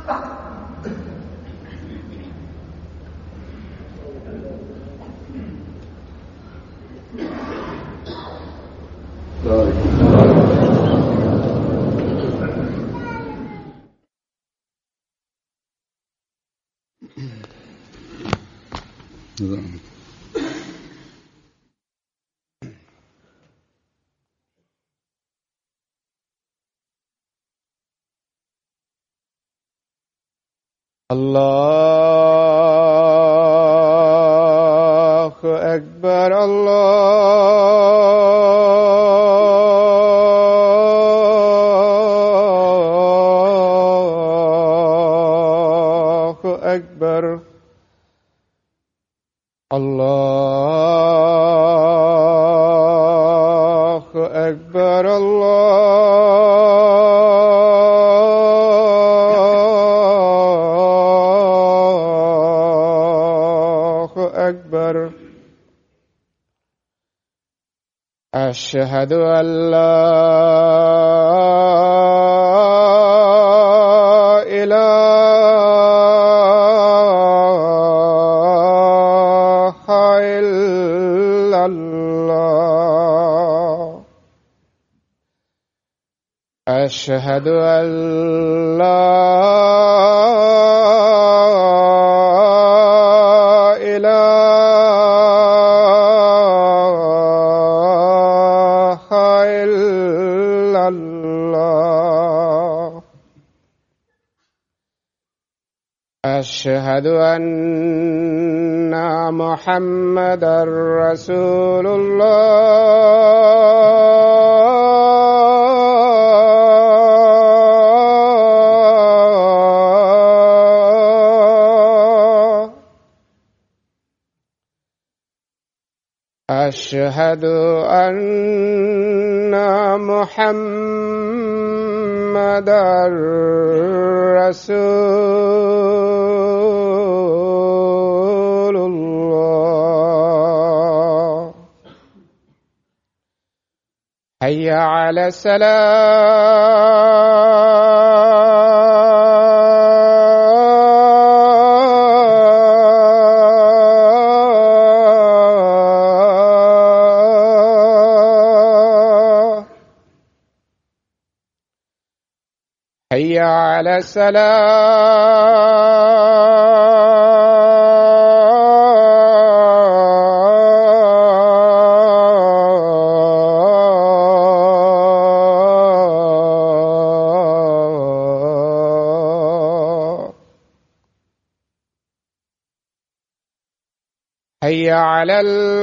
الله أكبر الله أكبر الله أكبر الله أكبر أشهد أن لا إله إلا الله أشهد أن لا إله إلا الله أشهد أن محمدا رسول الله أشهد أن محمدا رسول الله حي على السلام حي على السلام حي على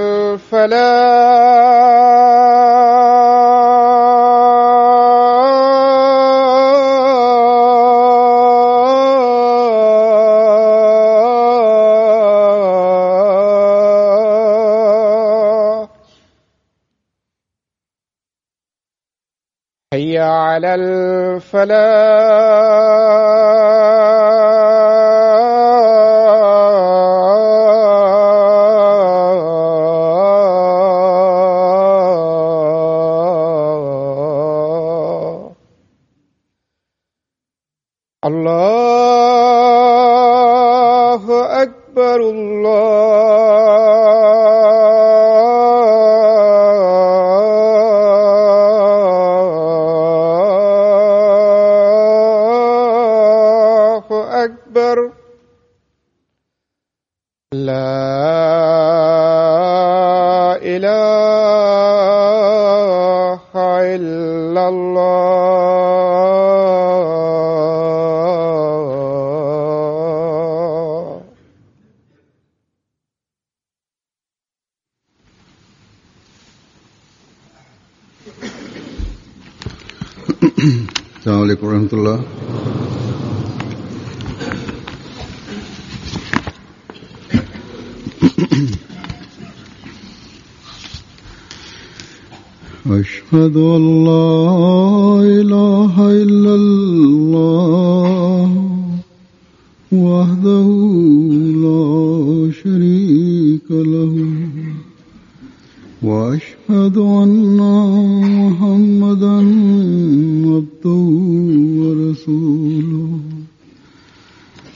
الفلاح حي على الفلاح الله أكبر الله أكبر لا إله إلا الله السلام عليكم ورحمة الله أشهد أن لا إله إلا الله وحده لا شريك له وأشهد أن محمدا عبده ورسوله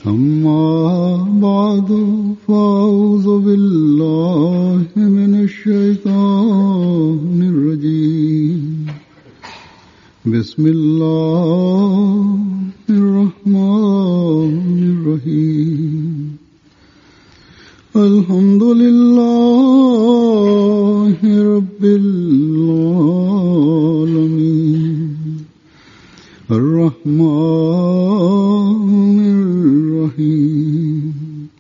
أما بعد فأعوذ بالله من الشيطان الرجيم بسم الله الرحمن الرحيم الحمد لله رب العالمين الرحمن الرحيم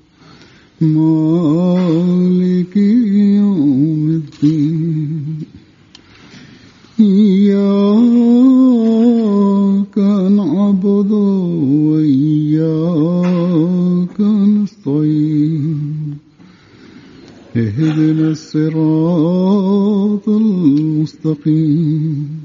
مالك يوم الدين إياك نعبد وإياك نستعين اهدنا الصراط المستقيم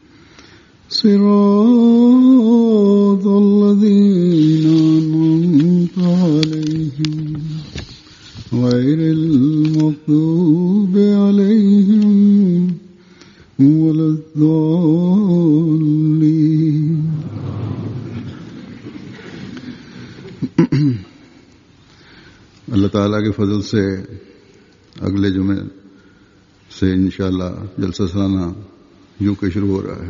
صراط الذين أنعمت عليهم غير المغضوب عليهم ولا الضالين अल्लाह ताला के फजल से अगले जुमे से इंशाल्लाह जलसा सालाना यूं के शुरू हो रहा है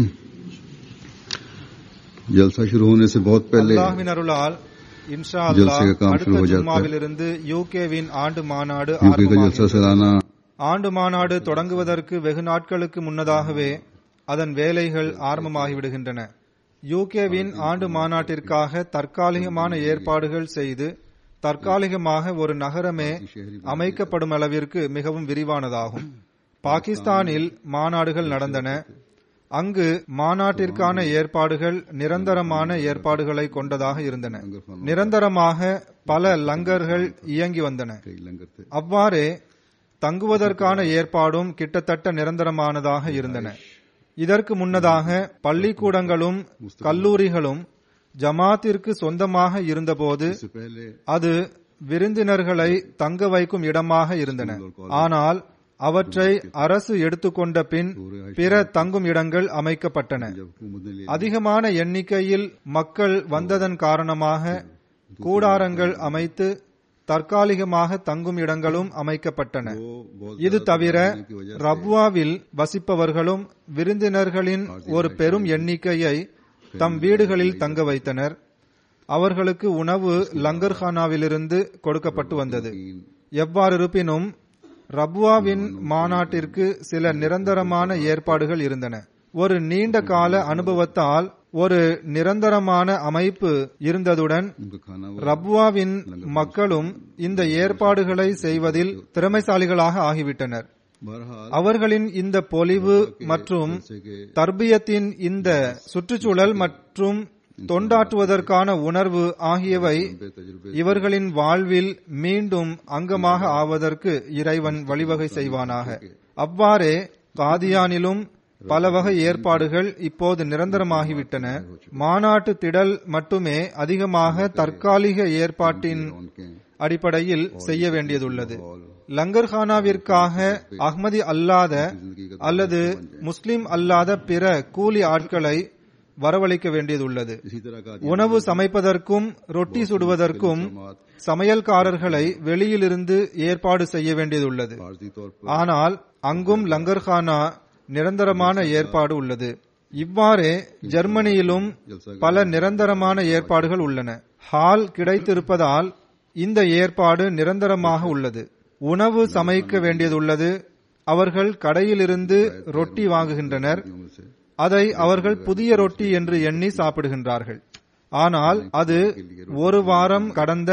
जलसा शुरू होने से बहुत पहले அல்லாஹ்வின் அருளால் இன்ஷா ஜல்சே அல்லாஹ் கா காம் शुरू அடுத்த हो जाता है। ஜும்மாவிலிருந்து யூகேவின் ஆண்டு மாநாடு यूके का जलसा ஆரம்பமாகிறது. सालाना ஆண்டு மாநாடு தொடங்குவதற்கு வெகு நாட்களுக்கு முன்னதாகவே அதன் வேலைகள் ஆரம்பமாகிவிடுகின்றன யூகேவின் ஆண்டு மாநாட்டிற்காக தற்காலிகமான ஏற்பாடுகள் செய்து தற்காலிகமாக ஒரு நகரமே அமைக்கப்படும் அளவிற்கு மிகவும் விரிவானதாகும் பாகிஸ்தானில் மாநாடுகள் நடந்தன அங்கு மாநாட்டிற்கான ஏற்பாடுகள் நிரந்தரமான ஏற்பாடுகளை கொண்டதாக இருந்தன நிரந்தரமாக பல லங்கர்கள் இயங்கி வந்தன कई लंगर थे அவ்வாறே தங்குவதற்கான ஏற்பாடும் கிட்டத்தட்ட நிரந்தரமானதாக இருந்தன இதற்கு முன்னதாக பள்ளிக்கூடங்களும் கல்லூரிகளும் ஜமாத்திற்கு சொந்தமாக இருந்தபோது इससे पहले அது விருந்தினர்களை தங்க வைக்கும் இடமாக இருந்தன ஆனால் அவற்றை அரசு எடுத்துக்கொண்ட பின் பிற தங்கும் இடங்கள் அமைக்கப்பட்டன जब हुकूमत ने लिया அதிகமான எண்ணிக்கையில் மக்கள் வந்ததன் காரணமாக கூடாரங்கள் அமைத்து தற்காலிகமாக தங்கும் இடங்களும் அமைக்கப்பட்டன वो बहुत இது ज्यादा தவிர बढ़ने की वजह से ரப்வாவில் வசிப்பவர்களும் விருந்தினர்களின் ஒரு பெரும் எண்ணிக்கையை தம் வீடுகளில் தங்க வைத்தனர் அவர்களுக்கு உணவு லங்கர்ஹானாவிலிருந்து கொடுக்கப்பட்டு வந்தது எவ்வாறு இருப்பினும் ரப்வாவின் மாநாட்டிற்கு சில நிரந்தரமான ஏற்பாடுகள் இருந்தன ஒரு நீண்ட கால அனுபவத்தால் ஒரு நிரந்தரமான அமைப்பு இருந்ததுடன் उनका खाना वो ரப்வாவின் மக்களும் இந்த ஏற்பாடுகளை செய்வதில் திறமைசாலிகளாக ஆகிவிட்டனர் बहरहाल அவர்களின் இந்த பொலிவு மற்றும் जैसे कि தர்பியத்தின் இந்த சுற்றுச்சூழல் மற்றும் தொண்டாற்றுவதற்கான உணர்வு ஆகியவை तजुर्बे இவர்களின் வாழ்வில் மீண்டும் அங்கமாக ஆவதற்கு இறைவன் வழிவகை செய்வானாக அவ்வாறே காதியானிலும் பல வகை ஏற்பாடுகள் இப்போது நிரந்தரமாகிவிட்டன மாநாட்டு திடல் மட்டுமே அதிகமாக தற்காலிக ஏற்பாட்டின் उनके அடிப்படையில் செய்ய வேண்டியதுள்ளது லங்கர்ஹானாவிற்காக அஹ்மதி அல்லாத அல்லது முஸ்லிம் அல்லாத பிற கூலி ஆட்களை வரவழைக்க வேண்டியதுள்ளது इसी तरह का உணவு சமைப்பதற்கும் ரொட்டி சுடுவதற்கும் சமையல்காரர்களை வெளியிலிருந்து ஏற்பாடு செய்ய வேண்டியதுள்ளது आर्जी तौर पर ஆனால் அங்கும் லங்கர்ஹானா நிரந்தரமான ஏற்பாடு உள்ளது இவ்வாறே ஜெர்மனியிலும் பல நிரந்தரமான ஏற்பாடுகள் உள்ளன ஹால் கிடைத்திருப்பதால் இந்த ஏற்பாடு நிரந்தரமாக உள்ளது உணவு சமைக்க வேண்டியதுள்ளது அவர்கள் கடையிலிருந்து ரொட்டி வாங்குகின்றனர் उम्र से அதை அவர்கள் புதிய ரொட்டி என்று எண்ணி சாப்பிடுகின்றார்கள் ஆனால் அது ஒரு வாரம் கடந்த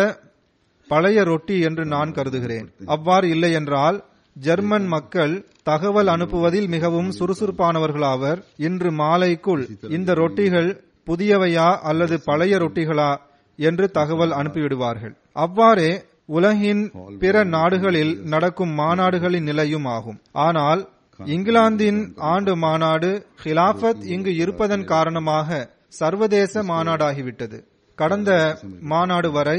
பழைய ரொட்டி என்று நான் கருதுகிறேன் அவ்வாறு இல்லை என்றால் ஜெர்மன் மக்கள் தகவல் அனுப்புவதில் மிகவும் சுறுசுறுப்பானவர்களாவர் இன்று மாலைக்குள் இந்த ரொட்டிகள் புதியவையா அல்லது பழைய ரொட்டிகளா என்று தகவல் அனுப்பிவிடுவார்கள் அவ்வாறே உலகின் பிற நாடுகளில் நடக்கும் மாநாடுகளின் நிலையும் ஆகும் ஆனால் இங்கிலாந்தின் ஆண்டு மாநாடு ஹிலாபத் இங்கு இருப்பதன் காரணமாக சர்வதேச மாநாடாகிவிட்டது கடந்த மாநாடு வரை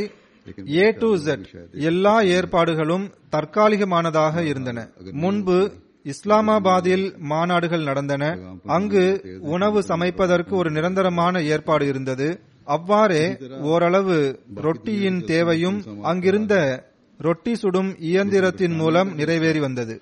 ஏ டு Z எல்லா ஏற்பாடுகளும் தற்காலிகமானதாக இருந்தன முன்பு இஸ்லாமாபாத்தில் மாநாடுகள் நடந்தன அங்கு உணவு சமைப்பதற்கு ஒரு நிரந்தரமான ஏற்பாடு இருந்தது அவ்வாறே ஓரளவு ரொட்டியின் தேவையும் அங்கிருந்த ரொட்டி சுடும் இயந்திரத்தின் மூலம் நிறைவேறி வந்தது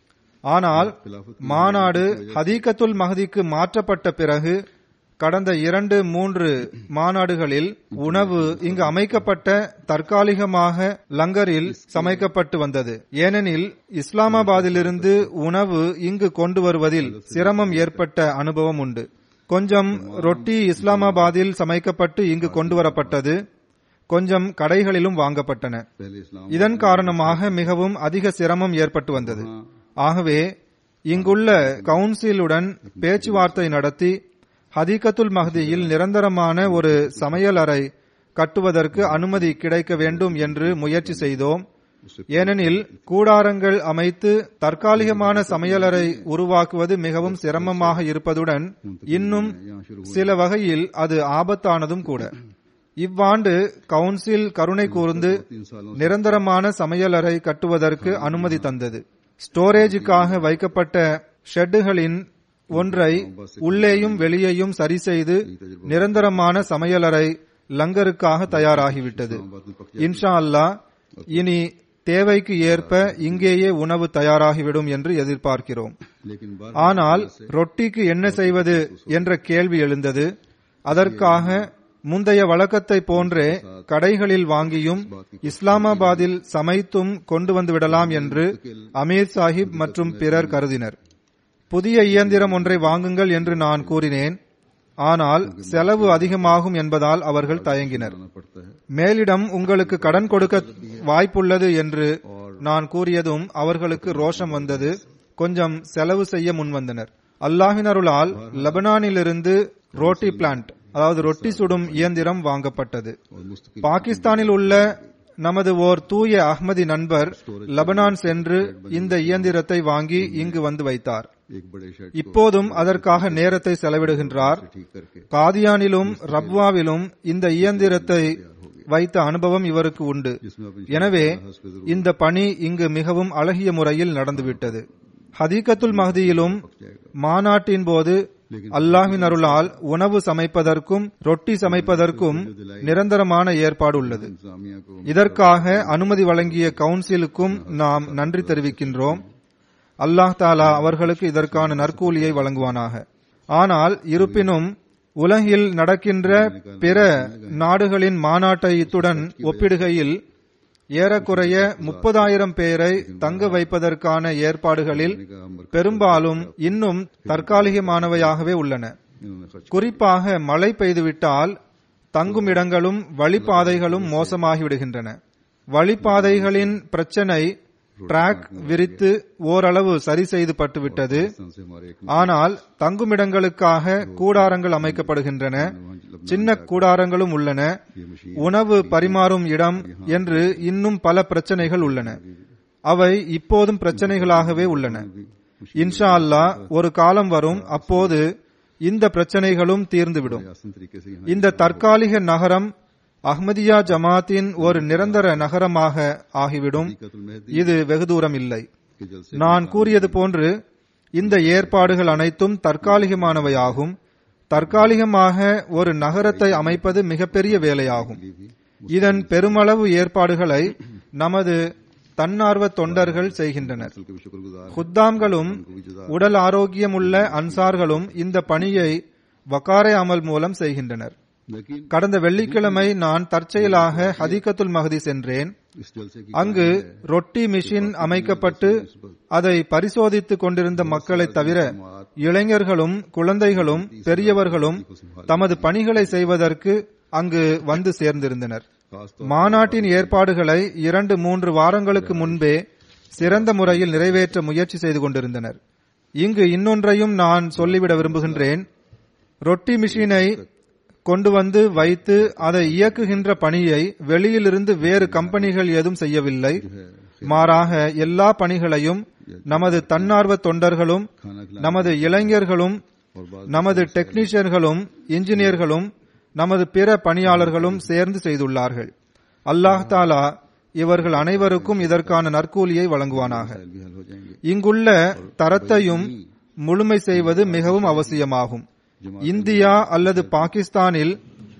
ஆனால் மாநாடு ஹதீகத்துல் மஹதிக்கு மாற்றப்பட்ட பிறகு கடந்த இரண்டு மூன்று மாநாடுகளில் உணவு இங்கு அமைக்கப்பட்ட தற்காலிகமாக லங்கரில் சமைக்கப்பட்டு வந்தது ஏனெனில் இஸ்லாமாபாத்திலிருந்து உணவு இங்கு கொண்டு வருவதில் சிரமம் ஏற்பட்ட அனுபவம் உண்டு கொஞ்சம் ரொட்டி இஸ்லாமாபாத்தில் சமைக்கப்பட்டு இங்கு கொண்டு வரப்பட்டது கொஞ்சம் கடைகளிலும் வாங்கப்பட்டன पहले इस्लाम இதன் காரணமாக மிகவும் அதிக சிரமம் ஏற்பட்டு வந்தது ஆகவே இங்குள்ள கவுன்சிலுடன் பேச்சுவார்த்தை நடத்தி ஹதீகத்துல் மஹதியில் நிரந்தரமான ஒரு சமையல் அறை கட்டுவதற்கு அனுமதி கிடைக்க வேண்டும் என்று முயற்சி செய்தோம் ஏனெனில் கூடாரங்கள் அமைத்து தற்காலிகமான சமையலறை உருவாக்குவது மிகவும் சிரமமாக இருப்பதுடன் இன்னும் சில வகையில் அது ஆபத்தானதும் கூட இவ்வாண்டு கவுன்சில் கருணை கூர்ந்து நிரந்தரமான சமையலறை கட்டுவதற்கு அனுமதி தந்தது ஸ்டோரேஜுக்காக வைக்கப்பட்ட ஷெட்டுகளின் ஒன்றை உள்ளேயும் வெளியேயும் சரி செய்து நிரந்தரமான சமையலறை லங்கருக்காக தயாராகிவிட்டது இன்ஷா அல்லாஹ் இனி தேவைக்கு ஏற்ப இங்கேயே உணவு தயாராகிவிடும் என்று எதிர்பார்க்கிறோம் लेकिन बार ஆனால் ரொட்டிக்கு என்ன செய்வது என்ற கேள்வி எழுந்தது அதற்காக முந்தைய வழக்கத்தை போன்றே கடைகளில் வாங்கியும் இஸ்லாமாபாத்தில் சமைத்தும் கொண்டு வந்து விடலாம் என்று அமீர் சாஹிப் மற்றும் பிறர் கருதினர் புதிய இயந்திரம் ஒன்றை வாங்குங்கள் என்று நான் கூறினேன் ஆனால் செலவு அதிகமாகும் என்பதால் அவர்கள் தயங்கினர் करना पड़ता है மேலிடம் உங்களுக்கு கடன் கொடுக்க வாய்ப்புள்ளது என்று நான் கூறியதும் அவர்களுக்கு ரோஷம் வந்தது கொஞ்சம் செலவு செய்ய முன்வந்தனர் அல்லாஹின் அருளால் லெபனானிலிருந்து ரோட்டி பிளான்ட் அதாவது ரொட்டி சுடும் இயந்திரம் வாங்கப்பட்டது और मुस्तकिल பாகிஸ்தானில் உள்ள நமது ஓர் தூய அஹ்மதி நண்பர் லெபனான் சென்று இந்த இயந்திரத்தை வாங்கி இங்கு வந்து வைத்தார் एक बड़े शेड இப்போதும் அதற்காக நேரத்தை செலவிடுகின்றார் ठीक करके காதியானிலும் ரப்வாவிலும் இந்த இயந்திரத்தை வைத்த அனுபவம் இவருக்கு உண்டு जिसमें अब எனவே இந்த பணி இங்கு மிகவும் அழகிய முறையில் நடந்துவிட்டது ஹதீகத்துல் மஹதியிலும் மாநாட்டின் போது அல்லாஹ்வின் அருளால் உணவு சமைப்பதற்கும் ரொட்டி சமைப்பதற்கும் நிரந்தரமான ஏற்பாடு உள்ளது इंतजामिया को இதற்காக அனுமதி வழங்கிய கவுன்சிலுக்கும் நாம் நன்றி தெரிவிக்கின்றோம் அல்லாஹ் தாலா அவர்களுக்கு இதற்கான நற்கூலியை வழங்குவானாக ஆனால் இருப்பினும் உலகில் நடக்கின்ற பிற நாடுகளின் மாநாட்டைத்துடன் ஒப்பிடுகையில் ஏறக்குறைய முப்பதாயிரம் பேரை தங்க வைப்பதற்கான ஏற்பாடுகளில் பெரும்பாலும் இன்னும் தற்காலிகமானவையாகவே உள்ளன इन्होंने खर्च குறிப்பாக மழை பெய்துவிட்டால் தங்கும் இடங்களும் வழிப்பாதைகளும் மோசமாகிவிடுகின்றன வழிப்பாதைகளின் பிரச்சனை டிராக் விரித்து ஓரளவு சரி செய்து பட்டுவிட்டது पाकिस्तान से हमारे एक ஆனால் தங்குமிடங்களுக்காக கூடாரங்கள் அமைக்கப்படுகின்றன சின்ன கூடாரங்களும் உள்ளன ये मशीन உணவு பரிமாறும் இடம் என்று இன்னும் பல பிரச்சனைகள் உள்ளன அவை இப்போதும் பிரச்சனைகளாகவே உள்ளன இன்ஷா அல்லாஹ் ஒரு காலம் வரும் அப்போது இந்த பிரச்சனைகளும் தீர்ந்துவிடும் आसान तरीके से यहाँ இந்த தற்காலிக நகரம் அஹ்மதியா ஜமாத்தின் ஒரு நிரந்தர நகரமாக ஆகிவிடும் हकीकतुल मेहदी இது வெகு தூரம் இல்லை के जलसे நான் கூறியது போன்று இந்த ஏற்பாடுகள் அனைத்தும் தற்காலிகமானவையாகும் தற்காலிகமாக ஒரு நகரத்தை அமைப்பது மிகப்பெரிய வேலையாகும் இதன் பெருமளவு ஏற்பாடுகளை நமது தன்னார்வ தொண்டர்கள் செய்கின்றனர் के भी शुक्रगुजार குத்தாம்களும் உடல் ஆரோக்கியமுள்ள அன்சார்களும் இந்த பணியை வக்காரே அமல் மூலம் செய்கின்றனர் लेकिन கடந்த வெள்ளிக்கிழமை நான் தற்செயலாக ஹதீகத்துல் மஹதி சென்றேன் इस जलसे की அங்கு ரொட்டி மிஷின் அமைக்கப்பட்டு அதை பரிசோதித்துக் கொண்டிருந்த மக்களைத் தவிர இளைஞர்களும் குழந்தைகளும் பெரியவர்களும் தமது பணிகளை செய்வதற்கு அங்கு வந்து சேர்ந்திருந்தனர் खास மாநாட்டின் ஏற்பாடுகளை இரண்டு மூன்று வாரங்களுக்கு முன்பே சிறந்த முறையில் நிறைவேற்ற முயற்சி செய்து கொண்டிருந்தனர் இங்கு இன்னொன்றையும் நான் சொல்லிவிட விரும்புகின்றேன் ரொட்டி மிஷினை கொண்டு வந்து வைத்து அதை இயக்குகின்ற பணியை வெளியிலிருந்து வேறு கம்பெனிகள் ஏதும் செய்யவில்லை மாறாக எல்லா பணிகளையும் நமது தன்னார்வ தொண்டர்களும் खाना खिलाना நமது இளைஞர்களும் और बाद நமது டெக்னீஷியன்களும் இன்ஜினியர்களும் நமது பிற பணியாளர்களும் சேர்ந்து செய்துள்ளார்கள் அல்லாஹ் தாலா இவர்கள் அனைவருக்கும் இதற்கான நற்கூலியை வழங்குவானாக भी हल हो जाएंगे இங்குள்ள தரத்தையும் முழுமை செய்வது மிகவும் அவசியமாகும் இந்தியா அல்லது பாகிஸ்தானில்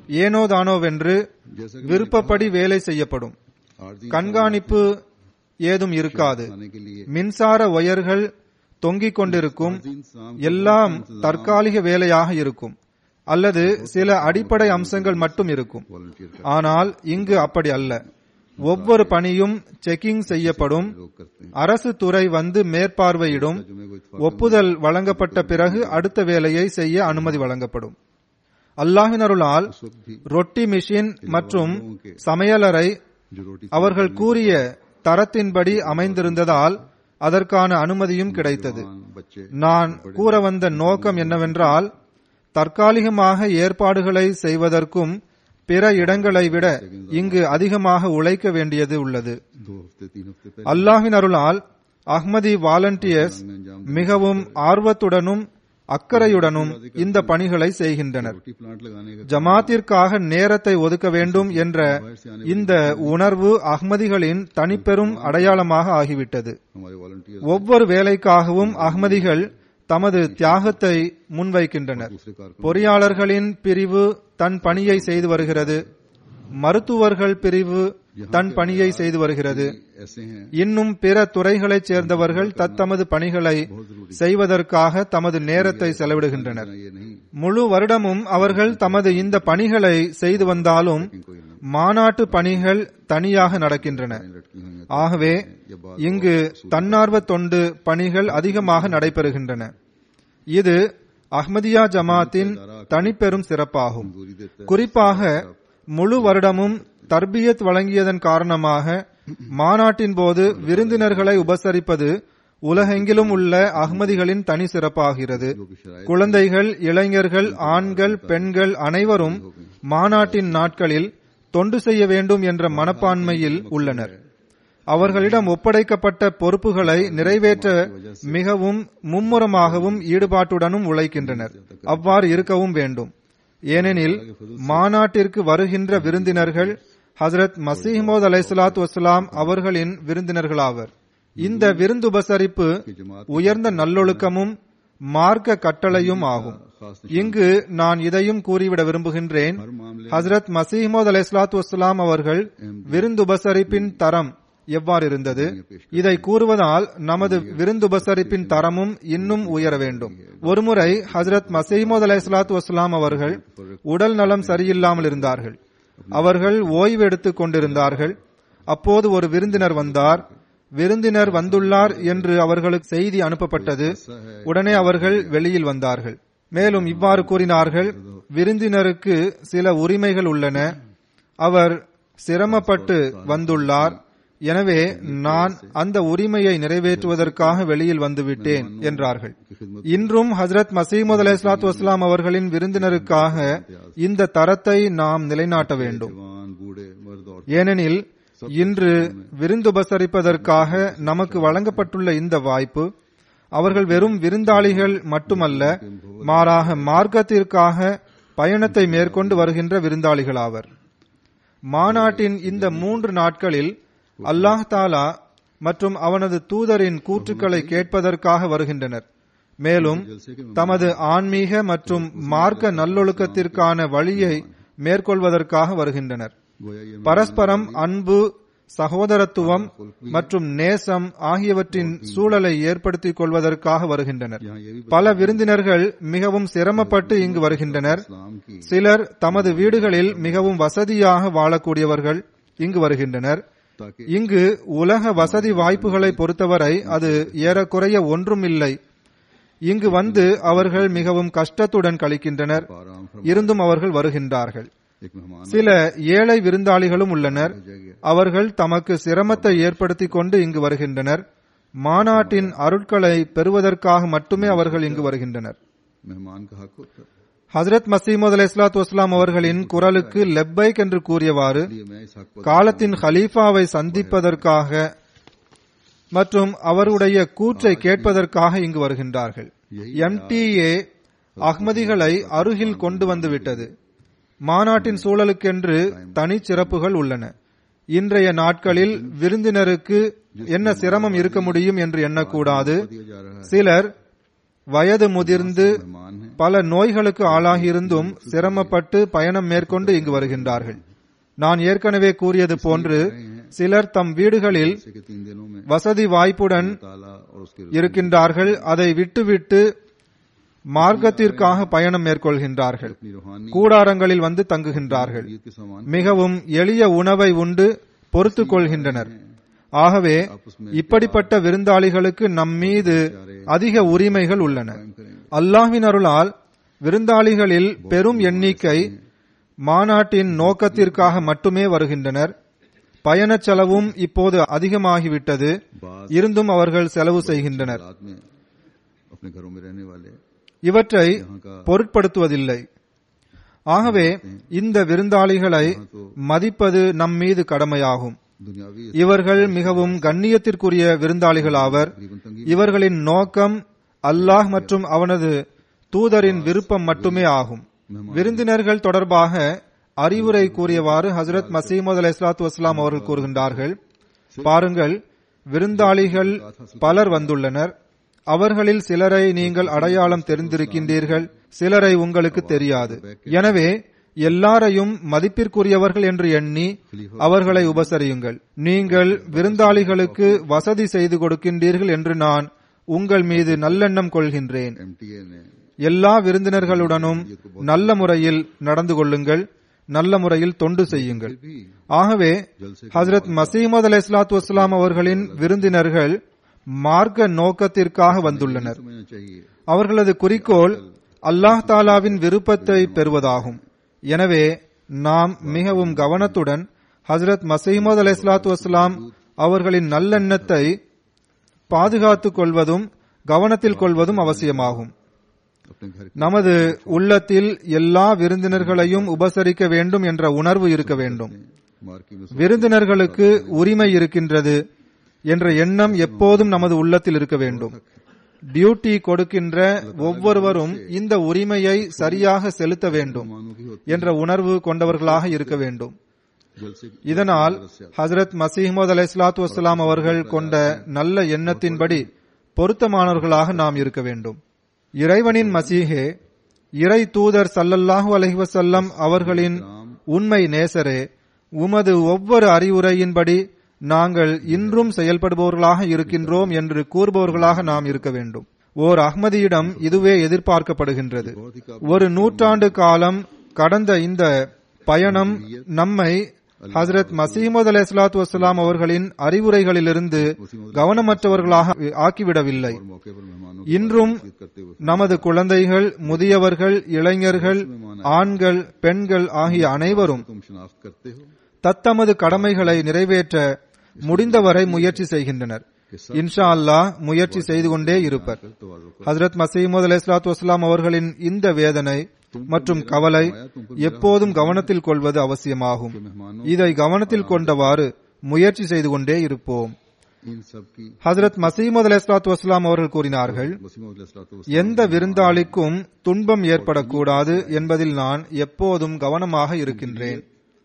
ஏனோதானோவென்று जैसा कि விருப்பப்படி வேலை செய்யப்படும் आरजी கண்காணிப்பு ஏதும் இருக்காது खाने के लिए மின்சார ஒயர்கள் தொங்கிக் கொண்டிருக்கும் इंसान எல்லாம் தற்காலிக வேலையாக இருக்கும் அல்லது சில அடிப்படை அம்சங்கள் மட்டும் இருக்கும் वॉलंटियर का ஆனால் இங்கு அப்படி அல்ல ஒவ்வொரு பணியும் செக்கிங் செய்யப்படும் लोग करते हैं அரசு துறை வந்து மேற்பார்வையிடும் जुमे को इत्तेफाक ஒப்புதல் வழங்கப்பட்ட பிறகு அடுத்த வேலையை செய்ய அனுமதி வழங்கப்படும் அல்லாஹின் அருளால் उस वक्त भी ரொட்டி மிஷின் மற்றும் சமையலறை जो रोटी அவர்கள் கூறிய தரத்தின்படி அமைந்திருந்ததால் அதற்கான அனுமதியும் கிடைத்தது खान, बच्चे நான் கூற வந்த நோக்கம் என்னவென்றால் தற்காலிகமாக ஏற்பாடுகளை செய்வதற்கும் பிற இடங்களை விட இங்கு அதிகமாக உழைக்க வேண்டியது உள்ளது दो हफ्ते तीन हफ्ते पहले அல்லாஹின் அருளால் அஹ்மதி வாலண்டியர்ஸ் மிகவும் ஆர்வத்துடனும் அக்கறையுடனும் இந்த பணிகளை செய்கின்றனர் रोटी प्लांट लगाने का ஜமாத்திற்காக நேரத்தை ஒதுக்க வேண்டும் என்ற இந்த உணர்வு அஹ்மதிகளின் தனிப்பெரும் அடையாளமாக ஆகிவிட்டது हमारे वॉलंटियर ஒவ்வொரு வேலைக்காகவும் அஹ்மதிகள் தமது தியாகத்தை முன்வைக்கின்றனர் दूसरे कारकुन பொறியாளர்களின் பிரிவு தன் பணியை செய்து வருகிறது மருத்துவர்கள் பிரிவு தன் பணியை செய்து வருகிறது ऐसे हैं இன்னும் பிற துறைகளைச் சேர்ந்தவர்கள் தத்தமது பணிகளை செய்வதற்காக தமது நேரத்தை செலவிடுகின்றனர் ये नहीं முழு வருடமும் அவர்கள் தமது இந்த பணிகளை செய்து வந்தாலும் कोई ना மாநாட்டு பணிகள் தனியாக நடக்கின்றன लटकी हुई हैं ஆகவே இங்கு தன்னார்வ தொண்டு பணிகள் அதிகமாக நடைபெறுகின்றன இது அஹ்மதியா ஜமாத்தின் தனிப்பெரும் சிறப்பாகும் दूरी देता குறிப்பாக முழு வருடமும் தர்பியத் வழங்கியதன் காரணமாக மாநாட்டின் போது விருந்தினர்களை உபசரிப்பது உலகெங்கிலும் உள்ள அஹ்மதிகளின் தனி சிறப்பாகிறது குழந்தைகள் இளைஞர்கள் ஆண்கள் பெண்கள் அனைவரும் மாநாட்டின் நாட்களில் தொண்டு செய்ய வேண்டும் என்ற மனப்பான்மையில் உள்ளனர் அவர்களிடம் ஒப்படைக்கப்பட்ட பொறுப்புகளை நிறைவேற்ற மிகவும் மும்முரமாகவும் ஈடுபாட்டுடனும் உழைக்கின்றனர் அவ்வாறு இருக்கவும் வேண்டும் ஏனெனில் மாநாட்டிற்கு வருகின்ற விருந்தினர்கள் ஹசரத் மசீமோத் அலைசலாத்து வசலாம் அவர்களின் விருந்தினர்களாவர் இந்த விருந்துபசரிப்பு உயர்ந்த நல்லொழுக்கமும் மார்க்க கட்டளையும் ஆகும் இங்கு நான் இதையும் கூறிவிட விரும்புகின்றேன் ஹசரத் மசீமோத் அலைசலாத்து வசலாம் அவர்கள் விருந்துபசரிப்பின் தரம் எவ்வாறு இருந்தது இதை கூறுவதால் நமது விருந்துபசரிப்பின் தரமும் இன்னும் உயர வேண்டும் ஒருமுறை ஹசரத் மசீமோத் அலைஹிஸ்ஸலாத்து வஸ்ஸலாம் அவர்கள் உடல் நலம் சரியில்லாமல் இருந்தார்கள் அவர்கள் ஓய்வு எடுத்துக் கொண்டிருந்தார்கள் அப்போது ஒரு விருந்தினர் வந்தார் விருந்தினர் வந்துள்ளார் என்று அவர்களுக்கு செய்தி அனுப்பப்பட்டது உடனே அவர்கள் வெளியில் வந்தார்கள் மேலும் இவ்வாறு கூறினார்கள் விருந்தினருக்கு சில உரிமைகள் உள்ளன அவர் சிரமப்பட்டு வந்துள்ளார் எனவே நான் அந்த உரிமையை நிறைவேற்றுவதற்காக வெளியில் வந்துவிட்டேன் என்றார்கள் இன்றும் ஹசரத் மசீமது அலி இஸ்லாத்து வஸ்லாம் அவர்களின் விருந்தினருக்காக இந்த தரத்தை நாம் நிலைநாட்ட வேண்டும் जवान बूढ़े मर्द और ஏனெனில் இன்று விருந்துபசரிப்பதற்காக நமக்கு வழங்கப்பட்டுள்ள இந்த வாய்ப்பு அவர்கள் வெறும் விருந்தாளிகள் மட்டுமல்ல மாறாக மார்க்கத்திற்காக பயணத்தை மேற்கொண்டு வருகின்ற விருந்தாளிகளாவர் மாநாட்டின் இந்த மூன்று நாட்களில் அல்லாஹ் தாலா மற்றும் அவனது தூதரின் கூற்றுக்களை கேட்பதற்காக வருகின்றனர் மேலும் தமது ஆன்மீக மற்றும் மார்க்க நல்லொழுக்கத்திற்கான வழியை மேற்கொள்வதற்காக வருகின்றனர் गोया ये பரஸ்பரம் அன்பு சகோதரத்துவம் மற்றும் நேசம் ஆகியவற்றின் சூழலை ஏற்படுத்திக் கொள்வதற்காக வருகின்றனர் यहाँ ये भी பல விருந்தினர்கள் மிகவும் சிரமப்பட்டு இங்கு வருகின்றனர் इस्लाम की சிலர் தமது வீடுகளில் மிகவும் வசதியாக வாழக்கூடியவர்கள் இங்கு வருகின்றனர் ताकि இங்கு உலக வசதி வாய்ப்புகளை பொறுத்தவரை அது ஏறக்குறைய ஒன்றும் இல்லை இங்கு வந்து அவர்கள் மிகவும் கஷ்டத்துடன் கழிக்கின்றனர் आराम இருந்தும் அவர்கள் வருகின்றார்கள் एक मेहमान சில ஏழை விருந்தாளிகளும் உள்ளனர் அவர்கள் தமக்கு சிரமத்தை ஏற்படுத்திக் கொண்டு இங்கு வருகின்றனர் மாநாட்டின் அருட்களை பெறுவதற்காக மட்டுமே அவர்கள் இங்கு வருகின்றனர் मेहमान का हक होता है ஹசரத் மசீமது அலி இஸ்லாத்து வஸ்லாம் அவர்களின் குரலுக்கு லெப்பைக் என்று கூறியவாறு इसलिए मैं इस हक को காலத்தின் ஹலீஃபாவை சந்திப்பதற்காக மற்றும் அவருடைய கூற்றை கேட்பதற்காக இங்கு வருகின்றார்கள் எம்டிஏ அஹ்மதிகளை அருகில் கொண்டு வந்து விட்டது மாநாட்டின் சூழலுக்கென்று தனி சிறப்புகள் உள்ளன இன்றைய நாட்களில் விருந்தினருக்கு என்ன சிரமம் இருக்க முடியும் என்று எண்ணக்கூடாது दिया जा रहा है சிலர் வயது முதிர்ந்து मेहमान हैं பல நோய்களுக்கு ஆளாகியிருந்தும் சிரமப்பட்டு பயணம் மேற்கொண்டு இங்கு வருகின்றார்கள் நான் ஏற்கனவே கூறியது போன்று சிலர் தம் வீடுகளில் जैसे कि तीन दिनों में வசதி வாய்ப்புடன் ताला और उसके இருக்கின்றார்கள் அதை விட்டுவிட்டு மார்க்கத்திற்காக பயணம் மேற்கொள்கின்றார்கள் अपनी रूहानी கூடாரங்களில் வந்து தங்குகின்றார்கள் नीयत के सामान மிகவும் எளிய உணவை உண்டு பொறுத்துக் கொள்கின்றனர் ஆகவே இப்படிப்பட்ட விருந்தாளிகளுக்கு நம் மீது அதிக உரிமைகள் உள்ளன அல்லாஹ்வின் அருளால் விருந்தாளிகளில் பெரும் எண்ணிக்கை மாநாட்டின் நோக்கத்திற்காக மட்டுமே வருகின்றனர் பயணச் செலவும் இப்போது அதிகமாகிவிட்டது இருந்தும் அவர்கள் செலவு செய்கின்றனர் रात में अपने घरों में रहने वाले இவற்றை பொருட்படுத்துவதில்லை ஆகவே இந்த விருந்தாளிகளை மதிப்பது நம் மீது கடமையாகும் दुनियावी இவர்கள் மிகவும் கண்ணியத்திற்குரிய விருந்தாளிகளாவர் இவர்களின் நோக்கம் அல்லாஹ் மற்றும் அவனது தூதரின் விருப்பம் மட்டுமே ஆகும் விருந்தினர்கள் தொடர்பாக அறிவுரை கூறியவாறு ஹசரத் மசீமது அலை இஸ்லாத்து வஸ்லாம் அவர்கள் கூறுகின்றார்கள் பாருங்கள் விருந்தாளிகள் பலர் வந்துள்ளனர் அவர்களில் சிலரை நீங்கள் அடையாளம் தெரிந்திருக்கின்றீர்கள் சிலரை உங்களுக்கு தெரியாது எனவே எல்லாரையும் மதிப்பிற்குரியவர்கள் என்று எண்ணி அவர்களை உபசரியுங்கள் நீங்கள் விருந்தாளிகளுக்கு வசதி செய்து கொடுக்கின்றீர்கள் என்று நான் உங்கள் மீது நல்லெண்ணம் கொள்கின்றேன் एमटीए ने எல்லா விருந்தினர்களுடனும் நல்ல முறையில் நடந்து கொள்ளுங்கள் நல்ல முறையில் தொண்டு செய்யுங்கள் ஆகவே ஹசரத் மசீமது அலை இஸ்லாத்து வஸ்லாம் அவர்களின் விருந்தினர்கள் மார்க்க நோக்கத்திற்காக வந்துள்ளனர் समझना चाहिए அவர்களது குறிக்கோள் அல்லாஹ் தாலாவின் விருப்பத்தை பெறுவதாகும் எனவே நாம் மிகவும் கவனத்துடன் ஹசரத் மசீமது அலை இஸ்லாத்து வஸ்லாம் அவர்களின் நல்லெண்ணத்தை பாதுகாத்துக் கொள்வதும் கவனத்தில் கொள்வதும் அவசியமாகும் अपने घर நமது உள்ளத்தில் எல்லா விருந்தினர்களையும் உபசரிக்க வேண்டும் என்ற உணர்வு இருக்க வேண்டும் मार्की में விருந்தினர்களுக்கு உரிமை இருக்கின்றது என்ற எண்ணம் எப்போதும் நமது உள்ளத்தில் இருக்க வேண்டும் டியூட்டி கொடுக்கின்ற ஒவ்வொருவரும் இந்த உரிமையை சரியாக செலுத்த வேண்டும் मानों की होती என்ற உணர்வு கொண்டவர்களாக இருக்க வேண்டும் जलसे की இதனால் ஹசரத் மசீமது அலை இஸ்லாத்து வஸ்லாம் அவர்கள் கொண்ட நல்ல எண்ணத்தின்படி பொருத்தமானவர்களாக நாம் இருக்க வேண்டும் இறைவனின் மசீஹே இறை தூதர் சல்லல்லாஹு அலைஹி வஸல்லம் அவர்களின் உண்மை நேசரே உமது ஒவ்வொரு அறிவுரையின்படி நாங்கள் இன்றும் செயல்படுபவர்களாக இருக்கின்றோம் என்று கூறுபவர்களாக நாம் இருக்க வேண்டும் ஓர் அஹ்மதியிடம் இதுவே எதிர்பார்க்கப்படுகின்றது ஒரு நூற்றாண்டு காலம் கடந்த இந்த பயணம் நம்மை ஹசரத் மசீமது அலை சலாத்து வசலாம் அவர்களின் அறிவுரைகளிலிருந்து கவனமற்றவர்களாக ஆக்கிவிடவில்லை मौके पर मेहमानों இன்றும் की करते हुए நமது குழந்தைகள் முதியவர்கள் இளைஞர்கள் ஆண்கள் பெண்கள் ஆகிய அனைவரும் तुम शनाख्त करते हो தத்தமது கடமைகளை நிறைவேற்ற முடிந்தவரை முயற்சி செய்கின்றனர் இன்ஷா அல்லாஹ் முயற்சி செய்து கொண்டே இருப்பர் तवाज़ो कर ஹசரத் மசீமது அலை சலாத்து வஸ்லாம் அவர்களின் இந்த வேதனை மற்றும் கவலை எப்போதும் கவனத்தில் கொள்வது அவசியமாகும் मेहमानों இதை கவனத்தில் கொண்டவாறு முயற்சி செய்து கொண்டே இருப்போம் इन सब की ஹசரத் மசீமது அலை சலாத்து வஸ்லாம் அவர்கள் கூறினார்கள் वसीम எந்த விருந்தாளிக்கும் துன்பம் ஏற்படக்கூடாது என்பதில் நான் எப்போதும் கவனமாக இருக்கின்றேன்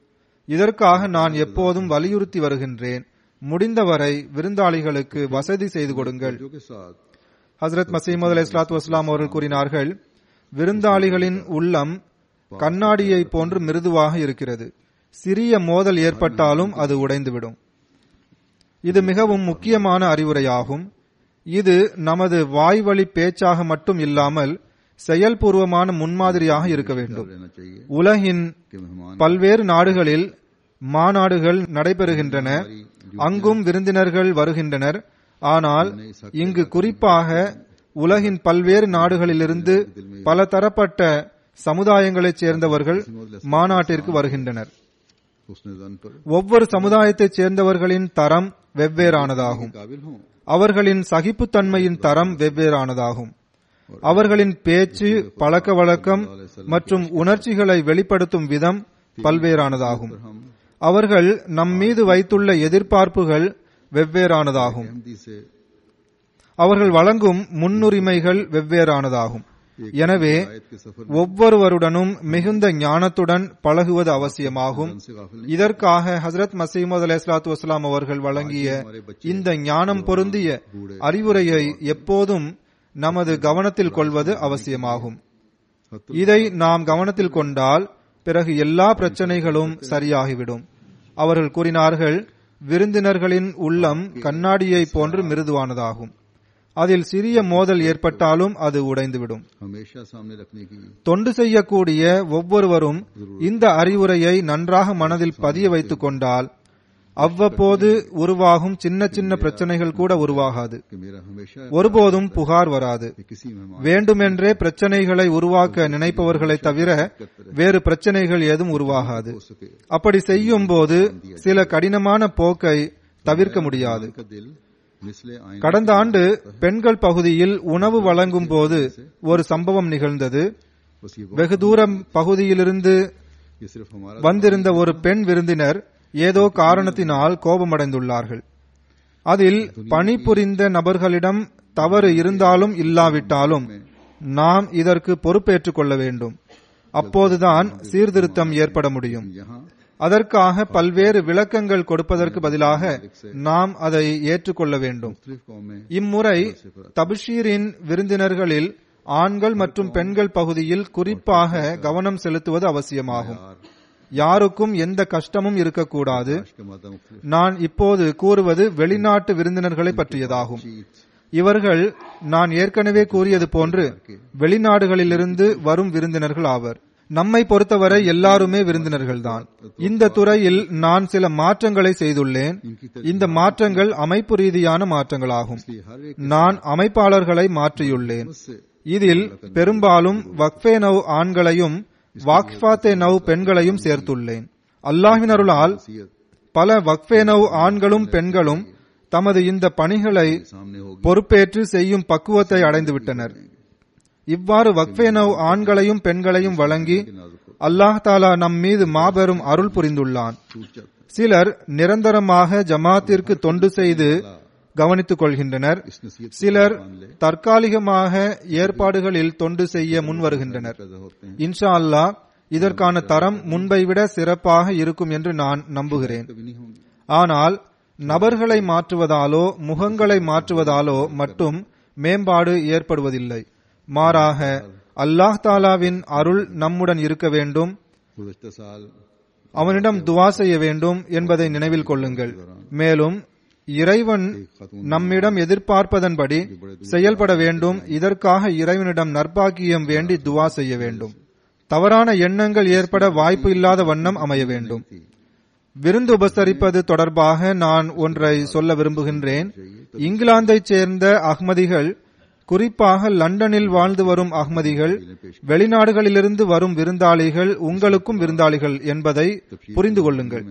இதற்காக நான் எப்போதும் வலியுறுத்தி வருகின்றேன் முடிந்தவரை விருந்தாளிகளுக்கு வசதி செய்து கொடுங்கள் के साथ ஹசரத் மசீமது அலை இஸ்லாத்து வஸ்லாம் அவர்கள் கூறினார்கள் விருந்தாளிகளின் உள்ளம் கண்ணாடியை போன்று மிருதுவாக இருக்கிறது சிறிய மோதல் ஏற்பட்டாலும் அது உடைந்துவிடும் இது மிகவும் முக்கியமான அறிவுரையாகும் இது நமது வாய்வழி பேச்சாக மட்டும் இல்லாமல் செயல்பூர்வமான முன்மாதிரியாக இருக்க வேண்டும் रहना चाहिए உலகின் कि मेहमान பல்வேறு நாடுகளில் மாநாடுகள் நடைபெறுகின்றன அங்கும் விருந்தினர்கள் வருகின்றனர் ஆனால் இங்கு குறிப்பாக உலகின் பல்வேறு நாடுகளிலிருந்து பல தரப்பட்ட சமுதாயங்களைச் சேர்ந்தவர்கள் மாநாட்டிற்கு வருகின்றனர் उसने जन पर ஒவ்வொரு சமுதாயத்தைச் சேர்ந்தவர்களின் தரம் வெவ்வேறானதாகும் काबिल हों அவர்களின் சகிப்புத்தன்மையின் தரம் வெவ்வேறானதாகும் அவர்களின் பேச்சு பழக்க வழக்கம் மற்றும் உணர்ச்சிகளை வெளிப்படுத்தும் விதம் பல்வேறானதாகும் அவர்கள் நம் மீது வைத்துள்ள எதிர்பார்ப்புகள் வெவ்வேறானதாகும் हिंदी से அவர்கள் வழங்கும் முன்னுரிமைகள் வெவ்வேறானதாகும் எனவே आयत के सफर ஒவ்வொருவருடனும் மிகுந்த ஞானத்துடன் பழகுவது அவசியமாகும் से गाफिल இதற்காக ஹசரத் மசீமது அலைஹிஸ்ஸலாத்து வஸ்ஸலாம் அவர்கள் வழங்கிய இந்த ஞானம் பொருந்திய அறிவுரையை எப்போதும் நமது கவனத்தில் கொள்வது அவசியமாகும் இதை நாம் கவனத்தில் கொண்டால் பிறகு எல்லா பிரச்சனைகளும் சரியாகிவிடும் அவர்கள் கூறினார்கள் விருந்தினர்களின் உள்ளம் கண்ணாடியை போன்று மிருதுவானதாகும் அதில் சிறிய மோதல் ஏற்பட்டாலும் அது உடைந்துவிடும் हमेशा सामने रखने की தொண்டு செய்யக்கூடிய ஒவ்வொருவரும் இந்த அறிவுரையை நன்றாக மனதில் பதிய வைத்துக் கொண்டால் அவ்வப்போது உருவாகும் சின்ன சின்ன பிரச்சனைகள் கூட உருவாகாது कि मेरा हमेशा ஒருபோதும் புகார் வராது कि किसी मेहमान வேண்டுமென்றே பிரச்சனைகளை உருவாக்க நினைப்பவர்களை தவிர வேறு பிரச்சனைகள் ஏதும் உருவாகாது हो सके அப்படி செய்யும் போது சில கடினமான போக்கை தவிர்க்க முடியாது का दिल मिसले आईने கடந்த ஆண்டு பெண்கள் பகுதியில் உணவு வழங்கும் போது ஒரு சம்பவம் நிகழ்ந்தது बस ये வெகு தூரம் பகுதியிலிருந்து ये सिर्फ हमारा வந்திருந்த ஒரு பெண் விருந்தினர் ஏதோ காரணத்தினால் கோபமடைந்துள்ளார்கள் அதில் பணிபுரிந்த நபர்களிடம் தவறு இருந்தாலும் இல்லாவிட்டாலும் நாம் இதற்கு பொறுப்பேற்றுக் கொள்ள வேண்டும் அப்போதுதான் சீர்திருத்தம் ஏற்பட முடியும் यहाँ அதற்காக பல்வேறு விளக்கங்கள் கொடுப்பதற்கு பதிலாக நாம் அதை ஏற்றுக்கொள்ள வேண்டும் मुख्तलिफ कौमें இம்முறை தபிஷீரின் விருந்தினர்களில் ஆண்கள் மற்றும் பெண்கள் பகுதியில் குறிப்பாக கவனம் செலுத்துவது அவசியமாகும் யாருக்கும் எந்த கஷ்டமும் இருக்கக்கூடாது आज के माता मुख्तलिफ நான் இப்போது கூறுவது வெளிநாட்டு விருந்தினர்களை பற்றியதாகும் இவர்கள் நான் ஏற்கனவே கூறியது போன்று வெளிநாடுகளிலிருந்து வரும் விருந்தினர்கள் ஆவர் நம்மை பொறுத்தவரை எல்லாருமே விருந்தினர்கள்தான் இந்த துறையில் நான் சில மாற்றங்களை செய்துள்ளேன் இந்த மாற்றங்கள் அமைப்பு ரீதியான மாற்றங்களாகும் इसलिए हर एक நான் அமைப்பாளர்களை மாற்றியுள்ளேன் से இதில் பெரும்பாலும் வக்ஃபே நவ் ஆண்களையும் வாக்ஃபாத்தே நவ் பெண்களையும் சேர்த்துள்ளேன் அல்லாஹ்வின் அருளால் सीयत பல வக்ஃபே நவ் ஆண்களும் பெண்களும் தமது இந்த பணிகளை सामने होगी பொறுப்பேற்று செய்யும் பக்குவத்தை அடைந்து விட்டனர் இவ்வாறு வக்ஃபே நவ் ஆண்களையும் பெண்களையும் வழங்கி அல்லாஹ் தாலா நம் மீது மாபெரும் அருள் புரிந்துள்ளான் टूट जाता है சிலர் நிரந்தரமாக ஜமாத்திற்கு தொண்டு செய்து கவனித்துக் கொள்கின்றனர் इस नसीहत சிலர் தற்காலிகமாக ஏற்பாடுகளில் தொண்டு செய்ய முன் வருகின்றனர் पैदा होते हैं இன்ஷா அல்லாஹ் இதற்கான தரம் முன்பை விட சிறப்பாக இருக்கும் என்று நான் நம்புகிறேன் कभी नहीं होंगे ஆனால் நபர்களை மாற்றுவதாலோ முகங்களை மாற்றுவதாலோ மட்டும் மேம்பாடு ஏற்படுவதில்லை மாறாக அல்லாஹ் தாலாவின் அருள் நம்முடன் இருக்க வேண்டும் गुजशत साल அவனிடம் துவா செய்ய வேண்டும் என்பதை நினைவில் கொள்ளுங்கள் மேலும் இறைவன் நம்மிடம் எதிர்பார்ப்பதன்படி செயல்பட வேண்டும் இதற்காக இறைவனிடம் நற்பாக்கியம் வேண்டி துவா செய்ய வேண்டும் தவறான எண்ணங்கள் ஏற்பட வாய்ப்பு இல்லாத வண்ணம் அமைய வேண்டும் விருந்து உபசரிப்பது தொடர்பாக நான் ஒன்றை சொல்ல விரும்புகின்றேன் இங்கிலாந்தைச் சேர்ந்த அஹ்மதிகள் குறிப்பாக லண்டனில் வாழ்ந்து வரும் அஹ்மதிகள் வெளிநாடுகளிலிருந்து வரும் விருந்தாளிகள் உங்களுக்கும் விருந்தாளிகள் என்பதை புரிந்து கொள்ளுங்கள்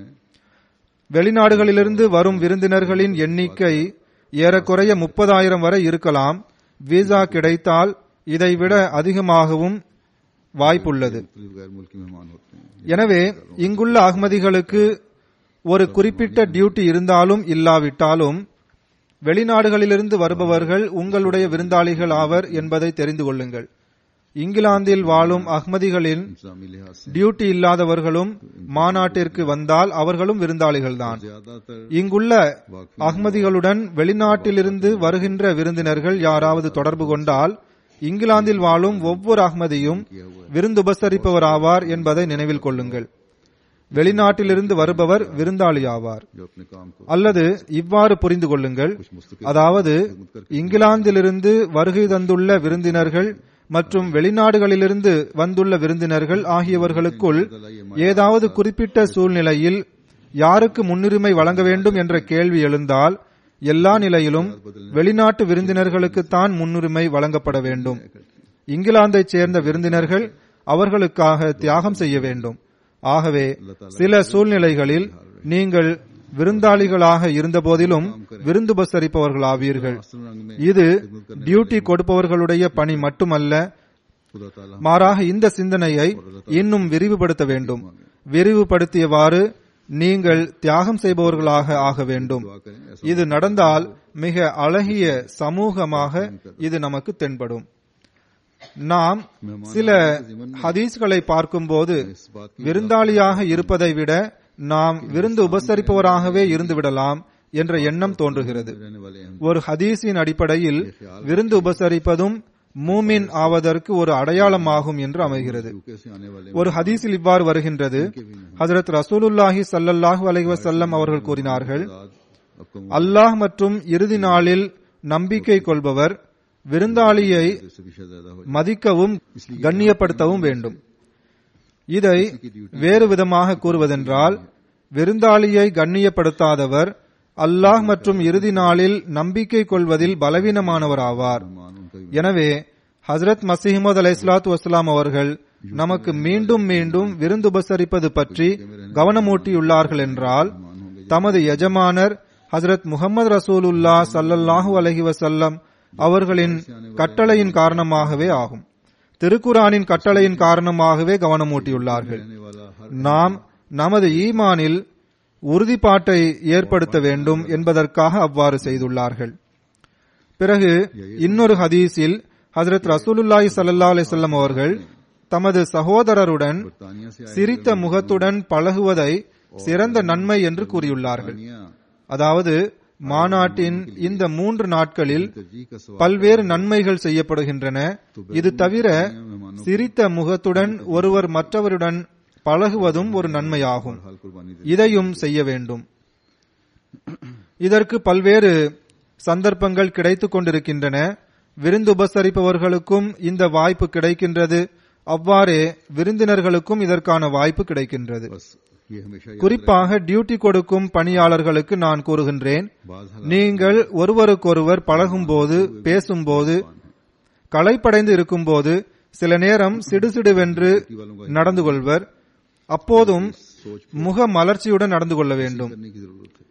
வெளிநாடுகளிலிருந்து வரும் விருந்தினர்களின் எண்ணிக்கை ஏறக்குறைய முப்பதாயிரம் வரை இருக்கலாம் விசா கிடைத்தால் இதைவிட அதிகமாகவும் வாய்ப்புள்ளது मुख्तलिफ गैर मुल्की मेहमान होते हैं எனவே இங்குள்ள அகமதிகளுக்கு ஒரு குறிப்பிட்ட டியூட்டி இருந்தாலும் இல்லாவிட்டாலும் வெளிநாடுகளிலிருந்து வருபவர்கள் உங்களுடைய விருந்தாளிகள் ஆவர் என்பதை தெரிந்து கொள்ளுங்கள் இங்கிலாந்தில் வாழும் அகமதிகளின் इंतजामी लिहाज से டியூட்டி இல்லாதவர்களும் மாநாட்டிற்கு வந்தால் அவர்களும் விருந்தாளிகள்தான் ज्यादातर இங்குள்ள அகமதிகளுடன் வெளிநாட்டிலிருந்து வருகின்ற விருந்தினர்கள் யாராவது தொடர்பு கொண்டால் இங்கிலாந்தில் வாழும் ஒவ்வொரு அகமதியும் விருந்துபசரிப்பவர் ஆவார் என்பதை நினைவில் கொள்ளுங்கள் வெளிநாட்டிலிருந்து வருபவர் விருந்தாளி ஆவார் जो अपने काम को அல்லது இவ்வாறு புரிந்து கொள்ளுங்கள் அதாவது இங்கிலாந்திலிருந்து வருகை தந்துள்ள விருந்தினர்கள் மற்றும் வெளிநாடுகளிலிருந்து வந்துள்ள விருந்தினர்கள் ஆகியவர்களுக்குள் ஏதாவது குறிப்பிட்ட சூழ்நிலையில் யாருக்கு முன்னுரிமை வழங்க வேண்டும் என்ற கேள்வி எழுந்தால் எல்லா நிலையிலும் வெளிநாட்டு விருந்தினர்களுக்குத்தான் முன்னுரிமை வழங்கப்பட வேண்டும் இங்கிலாந்தைச் சேர்ந்த விருந்தினர்கள் அவர்களுக்காக தியாகம் செய்ய வேண்டும் ஆகவே சில சூழ்நிலைகளில் நீங்கள் விருந்தாளிகளாக இருந்தபோதிலும் விருந்துபசரிப்பவர்களாவீர்கள் असर रंग में இது டியூட்டி கொடுப்பவர்களுடைய பணி மட்டுமல்ல खुदा ताला மாறாக இந்த சிந்தனையை இன்னும் விரிவுபடுத்த வேண்டும் விரிவுபடுத்தியவாறு நீங்கள் தியாகம் செய்பவர்களாக ஆக வேண்டும் दुआ करें ऐसा இது நடந்தால் மிக அழகிய சமூகமாக இது நமக்கு தென்படும் நாம் சில ஹதீஸ்களை பார்க்கும்போது விருந்தாளியாக இருப்பதை விட நாம் விருந்து உபசரிப்பவராகவே இருந்து விடலாம் என்ற எண்ணம் தோன்றுகிறது रहने वाले हम ஒரு ஹதீஸின் அடிப்படையில் விருந்து உபசரிப்பதும் மூமின் ஆவதற்கு ஒரு அடையாளமாகும் என்று அமைகிறது यूके से आने वाले ஒரு ஹதீஸில் இவ்வாறு வருகின்றது ஹஜரத் ரசூலுல்லாஹி ஸல்லல்லாஹு அலைஹி வஸல்லம் அவர்கள் கூறினார்கள் बाद आपको அல்லாஹ் மற்றும் இறுதி நாளில் நம்பிக்கை கொள்பவர் விருந்தாளியை से भी शायद ज्यादा हो மதிக்கவும் கண்ணியப்படுத்தவும் வேண்டும் இதை வேறு விதமாக கூறுவதென்றால் விருந்தாளியை கண்ணியப்படுத்தாதவர் அல்லாஹ் மற்றும் இறுதி நாளில் நம்பிக்கை கொள்வதில் பலவீனமானவர் ஆவார் मान उनका भी எனவே ஹஸ்ரத் மசீமது அலை இஸ்லாத்து வஸ்லாம் அவர்கள் நமக்கு மீண்டும் மீண்டும் விருந்துபசரிப்பது பற்றி கவனமூட்டியுள்ளார்கள் என்றால் தமது எஜமானர் ஹஸ்ரத் முகமது ரசூலுல்லா ஸல்லல்லாஹு அலைஹி வஸல்லம் அவர்களின் கட்டளையின் காரணமாகவே ஆகும் திருக்குரானின் கட்டளையின் காரணமாகவே கவனமூட்டியுள்ளார்கள் रहने वाला हर நாம் நமது ஈமானில் உறுதிப்பாட்டை ஏற்படுத்த வேண்டும் என்பதற்காக அவ்வாறு செய்துள்ளார்கள் பிறகு இன்னொரு ஹதீஸில் ஹஜரத் ரசூலுல்லாஹி ஸல்லல்லாஹு அலைஹி வஸல்லம் அவர்கள் தமது சகோதரருடன் तानिया से சிரித்த முகத்துடன் பழகுவதை சிறந்த நன்மை என்று கூறியுள்ளார்கள் तानिया அதாவது மாநாட்டின் இந்த மூன்று நாட்களில் तरजीह का सवाल பல்வேறு நன்மைகள் செய்யப்படுகின்றன இது தவிர சிரித்த முகத்துடன் ஒருவர் மற்றவருடன் பழகுவதும் ஒரு நன்மையாகும் हाल कुर्बानी दे இதையும் செய்ய வேண்டும் இதற்கு பல்வேறு சந்தர்ப்பங்கள் கிடைத்துக் கொண்டிருக்கின்றன விருந்து உபசரிப்பவர்களுக்கும் இந்த வாய்ப்பு கிடைக்கின்றது அவ்வாறே விருந்தினர்களுக்கும் இதற்கான வாய்ப்பு கிடைக்கின்றது बस ये हमेशा याद குறிப்பாக டியூட்டி கொடுக்கும் பணியாளர்களுக்கு நான் கூறுகின்றேன் बाज நீங்கள் ஒருவருக்கொருவர் பழகும்போது பேசும்போது களைப்படைந்து இருக்கும்போது சில நேரம் சிடுசிடுவென்று நடந்து கொள்வர் அப்போதும் முக மலர்ச்சியுடன் நடந்து கொள்ள வேண்டும் करने की जरूरत है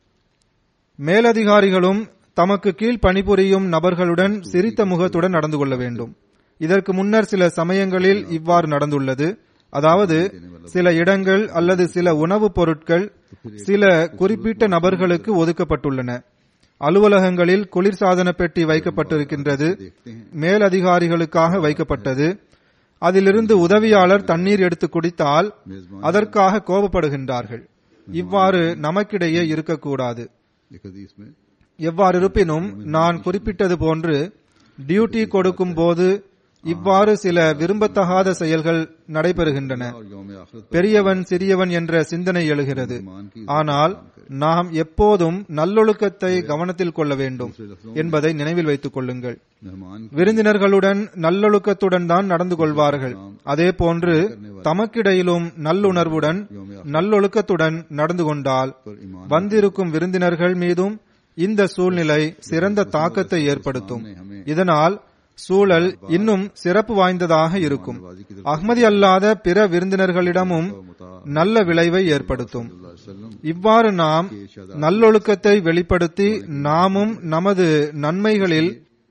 மேலதிகாரிகளும் தமக்கு கீழ் பணிபுரியும் நபர்களுடன் சிரித்த முகத்துடன் நடந்து கொள்ள வேண்டும் இதற்கு முன்னர் சில சமயங்களில் இவ்வாறு நடந்துள்ளது அதாவது சில இடங்கள் அல்லது சில உணவுப் பொருட்கள் சில குறிப்பிட்ட நபர்களுக்கு ஒதுக்கப்பட்டுள்ளன அலுவலகங்களில் குளிர்சாதன பெட்டி வைக்கப்பட்டிருக்கின்றது மேலதிகாரிகளுக்காக வைக்கப்பட்டது அதிலிருந்து உதவியாளர் தண்ணீர் எடுத்து குடித்தால் அதற்காக கோபப்படுகின்றார்கள் இவ்வாறு நமக்கிடையே இருக்கக்கூடாது एक हदीस में எவ்வாறு இருப்பினும் நான் குறிப்பிட்டது போன்று டியூட்டி கொடுக்கும் போது இவ்வாறு சில விரும்பத்தகாத செயல்கள் நடைபெறுகின்றன और यौम आखिरत பெரியவன் சிறியவன் என்ற சிந்தனை எழுகிறது ஆனால் நாம் எப்போதும் நல்லொழுக்கத்தை கவனத்தில் கொள்ள வேண்டும் என்பதை நினைவில் வைத்துக் கொள்ளுங்கள் मेहमान விருந்தினர்களுடன் நல்லொழுக்கத்துடன் தான் நடந்து கொள்வார்கள் அதே போன்று தமக்கிடையிலும் நல்லுணர்வுடன் நல்லொழுக்கத்துடன் நடந்து கொண்டால் पर ईमान வந்திருக்கும் விருந்தினர்கள் மீதும் இந்த சூழ்நிலை சிறந்த தாக்கத்தை ஏற்படுத்தும் இதனால் சூழல் இன்னும் சிறப்பு வாய்ந்ததாக இருக்கும் அஹ்மதி அல்லாத பிற விருந்தினர்களிடமும் நல்ல விளைவை ஏற்படுத்தும் वसल्लम இவ்வாறு நாம் நல்லொழுக்கத்தை வெளிப்படுத்தி நாமும் நமது நன்மைகளில்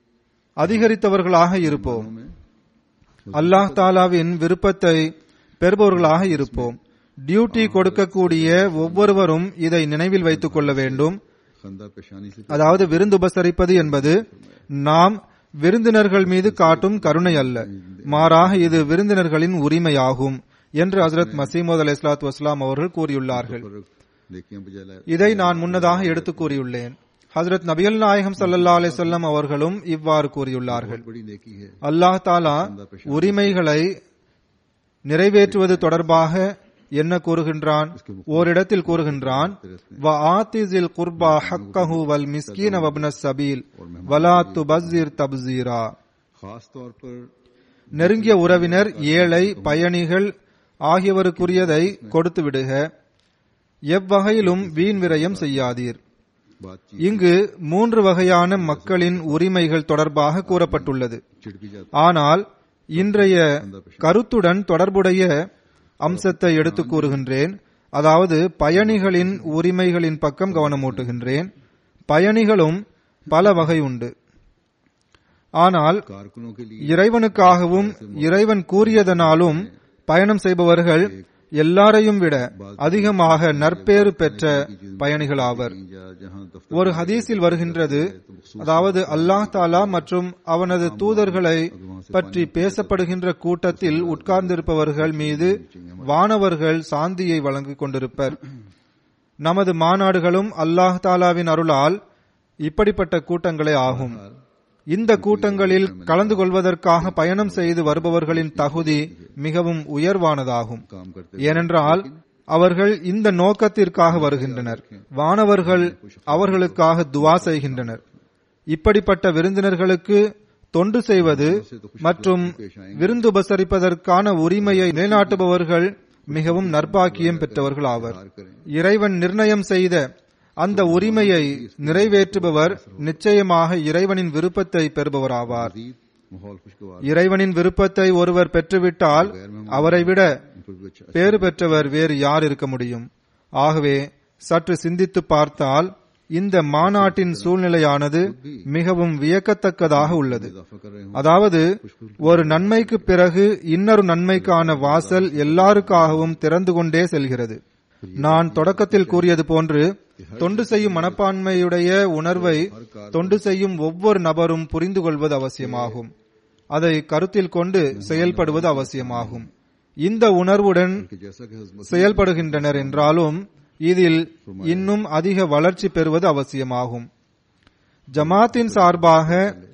அதிகரித்தவர்களாக இருப்போம் में அல்லாஹ் தாலாவின் விருப்பத்தை பெறுபவர்களாக இருப்போம் டியூட்டி கொடுக்கக்கூடிய ஒவ்வொருவரும் இதை நினைவில் வைத்துக் கொள்ள வேண்டும் खंदा पेशानी से அதாவது விருந்து உபசரிப்பது என்பது நாம் விருந்தினர்கள் மீது காட்டும் கருணை அல்ல மாறாக இது விருந்தினர்களின் உரிமையாகும் என்று ஹசரத் மசீமது அலி இஸ்லாத்து வஸ்லாம் அவர்கள் கூறியுள்ளார்கள் पर नेकियां बजा लाए இதை நான் முன்னதாக எடுத்து கூறியுள்ளேன் ஹசரத் நபியல் நாயகம் சல்லல்லா அலிசல்லம் அவர்களும் இவ்வாறு கூறியுள்ளார்கள் बड़ी नेकी है அல்லாஹ் தாலா உரிமைகளை நிறைவேற்றுவது தொடர்பாக என்ன கூறுகின்றான் ஓரிடத்தில் கூறுகின்றான் வ ஆத்திஸில் குர்பா ஹக்கஹு வல் மிஸ்கீன வப்ன சபீல் வலா துபஸ்ஸிர் தப்ஸீரா खास तौर पर நெருங்கிய உறவினர் ஏழை பயணிகள் ஆகியவருக்குரியதை கொடுத்து விடுக எவ்வகையிலும் வீண் விரயம் செய்யாதீர் बातचीत இங்கு மூன்று வகையான மக்களின் உரிமைகள் தொடர்பாக கூறப்பட்டுள்ளது चिड़ भी जाती ஆனால் இன்றைய கருத்துடன் தொடர்புடைய அம்சத்தை எடுத்து கூறுகின்றேன் அதாவது பயணிகளின் உரிமைகளின் பக்கம் கவனமூட்டுகின்றேன் பயணிகளும் பல வகை உண்டு ஆனால் कारकुनों के लिए இறைவனுக்காகவும் இறைவன் கூறியதனாலும் பயணம் செய்பவர்கள் எல்லாரையும் விட அதிகமாக நற்பேறு பெற்ற பயணிகளாவர் या जहां दफ्तर ஒரு ஹதீஸில் வருகின்றது அதாவது அல்லாஹ் தாலா மற்றும் அவனது தூதர்களை பற்றி பேசப்படுகின்ற கூட்டத்தில் உட்கார்ந்திருப்பவர்கள் மீது வானவர்கள் சாந்தியை வழங்கிக் கொண்டிருப்பர் நமது மாநாடுகளும் அல்லாஹ் தாலாவின் அருளால் இப்படிப்பட்ட கூட்டங்களே ஆகும் இந்த கூட்டங்களில் கலந்து கொள்வதற்காக பயணம் செய்து வருபவர்களின் தகுதி மிகவும் உயர்வானதாகும் काम करते ஏனென்றால் அவர்கள் இந்த நோக்கத்திற்காக வருகின்றனர் வானவர்கள் அவர்களுக்காக துவா செய்கின்றனர் இப்படிப்பட்ட விருந்தினர்களுக்கு தொண்டு செய்வது மற்றும் விருந்துபசரிப்பதற்கான உரிமையை நிலைநாட்டுபவர்கள் மிகவும் நற்பாக்கியம் பெற்றவர்கள் ஆவர் இறைவன் நிர்ணயம் செய்த அந்த உரிமையை நிறைவேற்றுபவர் நிச்சயமாக இறைவனின் விருப்பத்தை பெறுபவராவார் मजीद माहौल खुशगवार இறைவனின் விருப்பத்தை ஒருவர் பெற்றுவிட்டால் அவரை விட उनको भी अच्छा பேறு பெற்றவர் வேறு யார் இருக்க முடியும் ஆகவே சற்று சிந்தித்து பார்த்தால் இந்த மாநாட்டின் சூழ்நிலையானது மிகவும் வியக்கத்தக்கதாக உள்ளது इजाफा कर रहे அதாவது ஒரு நன்மைக்கு பிறகு இன்னொரு நன்மைக்கான வாசல் எல்லாருக்காகவும் திறந்து கொண்டே செல்கிறது நான் தொடக்கத்தில் கூறியது போன்று தொண்டு செய்யும் மனப்பான்மையுடைய உணர்வை தொண்டு செய்யும் ஒவ்வொரு நபரும் புரிந்து கொள்வது அவசியமாகும் அதை கருத்தில் கொண்டு செயல்படுவது அவசியமாகும் இந்த உணர்வுடன் कि जैसा कि हजमत செயல்படுகின்றனர் என்றாலும் இதில் இன்னும் அதிக வளர்ச்சி பெறுவது அவசியமாகும் ஜமாத்தின் சார்பாக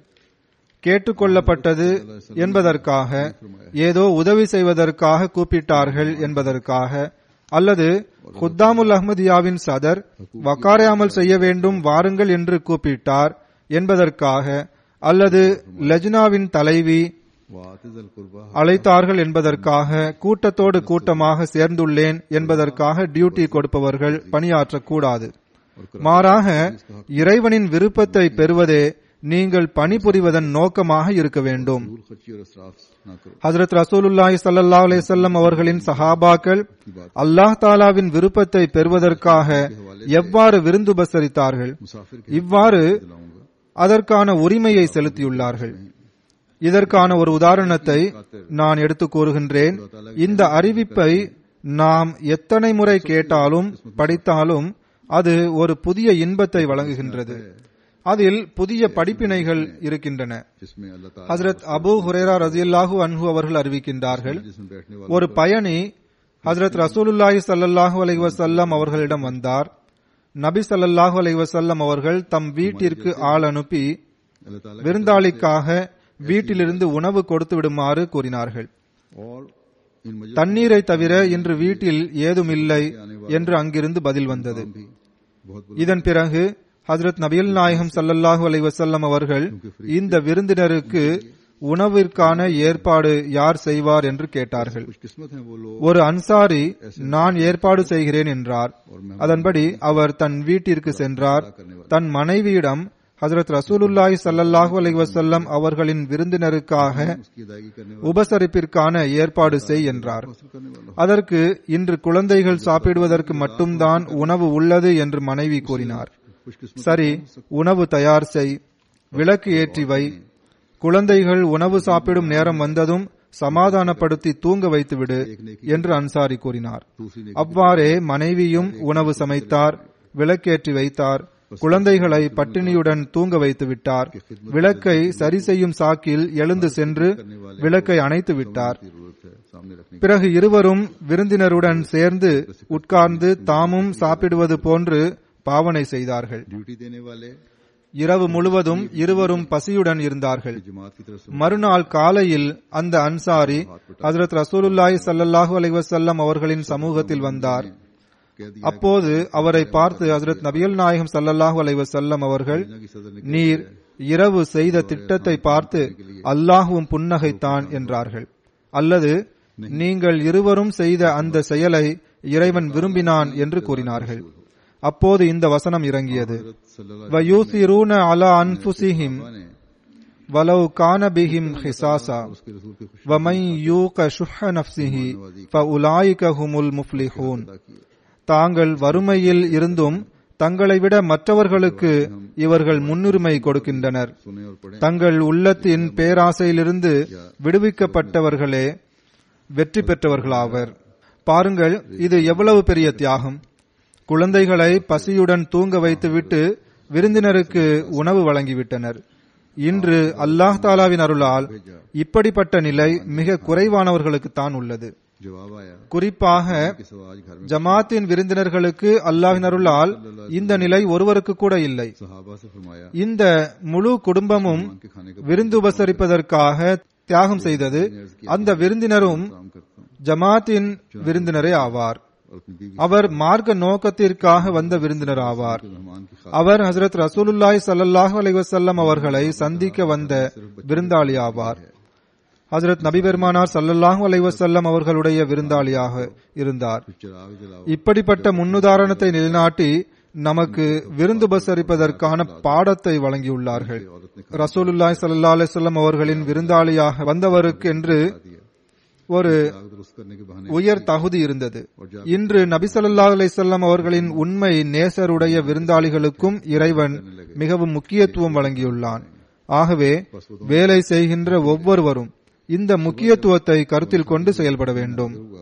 கேட்டுக்கொள்ளப்பட்டது என்பதற்காக ஏதோ உதவி செய்வதற்காக கூப்பிட்டார்கள் என்பதற்காக அல்லது குத்தாமுல் அஹ்மதியாவின் சதர் வக்காரையாமல் செய்ய வேண்டும் வாருங்கள் என்று கூப்பிட்டார் என்பதற்காக அல்லது லஜ்னாவின் தலைவி वातिजल कुर्बा அழைத்தார்கள் என்பதற்காக கூட்டத்தோடு கூட்டமாக சேர்ந்துள்ளேன் என்பதற்காக டியூட்டி கொடுப்பவர்கள் பணியாற்றக்கூடாது மாறாக இறைவனின் விருப்பத்தை பெறுவதே நீங்கள் பணிபுரிவதன் நோக்கமாக இருக்க வேண்டும் फजूल खर्ची और इसराफ ना करो ஹஜரத் ரசூலுல்லாஹி ஸல்லல்லாஹு அலைஹி வஸல்லம் அவர்களின் சஹாபாக்கள் அல்லாஹ் தாலாவின் விருப்பத்தை பெறுவதற்காக எவ்வாறு விருந்துபசரித்தார்கள் मुसाफिर के இவ்வாறு दिलाऊंगा அதற்கான உரிமையை செலுத்தியுள்ளார்கள் இதற்கான ஒரு உதாரணத்தை நான் எடுத்து கூறுகின்றேன் இந்த அறிவிப்பை நாம் எத்தனை முறை கேட்டாலும் படித்தாலும் அது ஒரு புதிய இன்பத்தை வழங்குகின்றது அதில் புதிய படிப்பினைகள் இருக்கின்றன जिसमें अल्लाह ताला ஹஜரத் அபு ஹுரேரா ரஜியல்லாஹு அன்ஹு அவர்கள் அறிவிக்கின்றார்கள் जिसमें बैठने वाला ஒரு பயணி ஹஜரத் ரசூலுல்லாஹி ஸல்லல்லாஹு அலைஹி வஸல்லம் அவர்களிடம் வந்தார் நபி ஸல்லல்லாஹு அலைஹி வஸல்லம் அவர்கள் தம் வீட்டிற்கு ஆள் அனுப்பி अल्लाह ताला விருந்தாளிக்காக வீட்டிலிருந்து உணவு கொடுத்து விடுமாறு கூறினார்கள் और इन मजलिस தண்ணீரை தவிர இன்று வீட்டில் ஏதும் இல்லை என்று அங்கிருந்து பதில் வந்தது भी बहुत இதன் பிறகு ஹஜரத் நபியல் நாயகம் ஸல்லல்லாஹு அலைஹி வஸல்லம் அவர்கள் இந்த விருந்தினருக்கு உணவிற்கான ஏற்பாடு யார் செய்வார் என்று கேட்டார்கள் खुश किस्मत है वो लोग ஒரு அன்சாரி நான் ஏற்பாடு செய்கிறேன் என்றார் அதன்படி அவர் தன் வீட்டிற்கு சென்றார் தன் மனைவியிடம் ஹஜரத் ரசூலுல்லாஹி ஸல்லல்லாஹு அலைஹி வஸல்லம் அவர்களின் விருந்தினருக்காக उसकी अदायगी करने உபசரிப்பிற்கான ஏற்பாடு செய் என்றார் वाला करने वाला அதற்கு இன்று குழந்தைகள் சாப்பிடுவதற்கு மட்டும்தான் உணவு உள்ளது என்று மனைவி கூறினார் खुश किस्मत சரி உணவு தயார் செய் விளக்கு ஏற்றி வை குழந்தைகள் உணவு சாப்பிடும் நேரம் வந்ததும் சமாதானப்படுத்தி தூங்க வைத்துவிடு என்று அன்சாரி கூறினார் दूसरी ने அவ்வாறே மனைவியும் உணவு சமைத்தார் விளக்கேற்றி வைத்தார் குழந்தைகளை பட்டினியுடன் தூங்க வைத்து விட்டார் விளக்கை சரி செய்யும் சாக்கில் எழுந்து சென்று விளக்கை அணைத்து விட்டார் की जरूरत है सामने रखने பிறகு இருவரும் விருந்தினருடன் சேர்ந்து உட்கார்ந்து தாமும் சாப்பிடுவது போன்று பாவனை செய்தார்கள் की ड्यूटी देने वाले இரவு முழுவதும் இருவரும் பசியுடன் இருந்தார்கள் जमात की तरफ से மறுநாள் காலையில் அந்த அன்சாரி ஹஜரத் ரசூலுல்லாஹி ஸல்லல்லாஹு அலைஹி வஸல்லம் அவர்களின் சமூகத்தில் வந்தார் कह दिया அப்போது அவரை பார்த்து ஹஜரத் நபியல் நாயகம் ஸல்லல்லாஹு அலைஹி வஸல்லம் அவர்கள் की सदर ने நீர் இரவு செய்த திட்டத்தை பார்த்து அல்லாஹுவும் புன்னகைத்தான் என்றார்கள் அல்லது நீங்கள் இருவரும் செய்த அந்த செயலை இறைவன் விரும்பினான் என்று கூறினார்கள் அப்போது இந்த வசனம் இறங்கியது सल्लल्लाहु வயூசிரூன அலா அன்ஃபுசிஹிம் ने வலவ் கான பிஹிம் ஹிசாசா उसके रसूल के खुश வமை யூக சுஹ நஃப்சிஹி ஃபஉலாயிக ஹுமுல் முஃப்லிஹூன் अदा किए தாங்கள் வறுமையில் இருந்தும் தங்களை விட மற்றவர்களுக்கு இவர்கள் முன்னுரிமை கொடுக்கின்றனர் सुने और पढ़े தங்கள் உள்ளத்தின் பேராசையிலிருந்து விடுவிக்கப்பட்டவர்களே வெற்றி பெற்றவர்களாவர் பாருங்கள் இது எவ்வளவு பெரிய தியாகம் குழந்தைகளை பசியுடன் தூங்க வைத்துவிட்டு விருந்தினருக்கு உணவு வழங்கிவிட்டனர் இன்று அல்லாஹ் தாலாவின் அருளால் இப்படிப்பட்ட நிலை மிக குறைவானவர்களுக்கு தான் உள்ளது जवाब आया குறிப்பாக कि सो आज घर में ஜமாத்தின் விருந்தினர்களுக்கு அல்லாஹ்வின் அருளால் இந்த நிலை ஒருவருக்கு கூட இல்லை सहाबा से फरमाया இந்த முழு குடும்பமும் के खाने का விருந்து உபசரிப்பதற்காக தியாகம் செய்தது அந்த விருந்தினரும் काम करता हूँ ஜமாத்தின் விருந்தினரே ஆவார் और अपनी बीवी அவர் மார்க்க நோக்கத்திற்காக வந்த விருந்தினர் ஆவார் के मेहमान की खातिर அவர் ஹசரத் ரசூலுல்லாஹி ஸல்லல்லாஹு அலைஹி வஸல்லம் அவர்களை சந்திக்க வந்த விருந்தாளி ஆவார் ஹசரத் நபி பெருமானார் ஸல்லல்லாஹு அலைஹி வஸல்லம் அவர்களுடைய விருந்தாளியாக இருந்தார் चिराग जलाओ இப்படிப்பட்ட முன்னுதாரணத்தை நிலைநாட்டி நமக்கு விருந்து உபசரிப்பதற்கான பாடத்தை வழங்கியுள்ளார்கள் औरत ने ரசூலுல்லாஹி ஸல்லல்லாஹு அலைஹி வஸல்லம் அவர்களின் விருந்தாளியாக வந்தவருக்கு என்று ஒரு आग दुरुस्त करने के बहाने உயர் தகுதி இருந்தது இன்று நபி ஸல்லல்லாஹு அலைஹி வஸல்லம் அவர்களின் உண்மை நேசருடைய விருந்தாளிகளுக்கும் இறைவன் மிகவும் முக்கியத்துவம் வழங்கியுள்ளான் ஆகவே வேலை செய்கின்ற ஒவ்வொருவரும் இந்த முக்கியத்துவத்தை கருத்தில் கொண்டு செயல்பட வேண்டும் होगा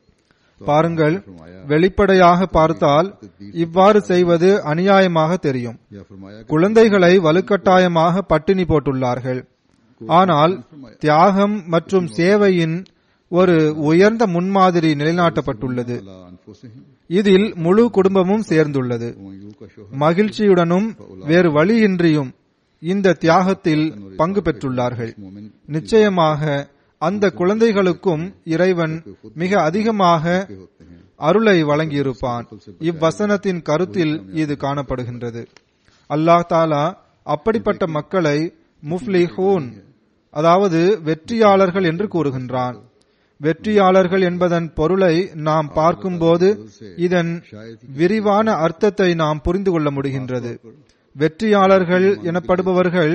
பாருங்கள் வெளிப்படையாக பார்த்தால் இவ்வாறு செய்வது அநியாயமாக தெரியும் या फरमाया कि குழந்தைகளை வலுக்கட்டாயமாக பட்டினி போட்டுள்ளார்கள் ஆனால் தியாகம் மற்றும் சேவையின் ஒரு உயர்ந்த முன்மாதிரி நிலைநாட்டப்பட்டுள்ளது अला अनफुसिहिम இதில் முழு குடும்பமும் சேர்ந்துள்ளது वमन का शोहर மகிழ்ச்சியுடனும் வேறு வழியின்றியும் இந்த தியாகத்தில் பங்கு பெற்றுள்ளார்கள் मोमिन நிச்சயமாக அந்த குழந்தைகளுக்கும் இறைவன் மிக அதிகமாக होते हैं அருளை வழங்கியிருப்பான் இவ்வசனத்தின் கருத்தில் இது காணப்படுகின்றது அல்லாஹ் தாலா அப்படிப்பட்ட மக்களை முஃப்லிஹூன் அதாவது வெற்றியாளர்கள் என்று கூறுகின்றான் வெற்றியாளர்கள் என்பதன் பொருளை நாம் பார்க்கும்போது இதன் விரிவான அர்த்தத்தை நாம் புரிந்து கொள்ள முடிகின்றது வெற்றியாளர்கள் எனப்படுபவர்கள்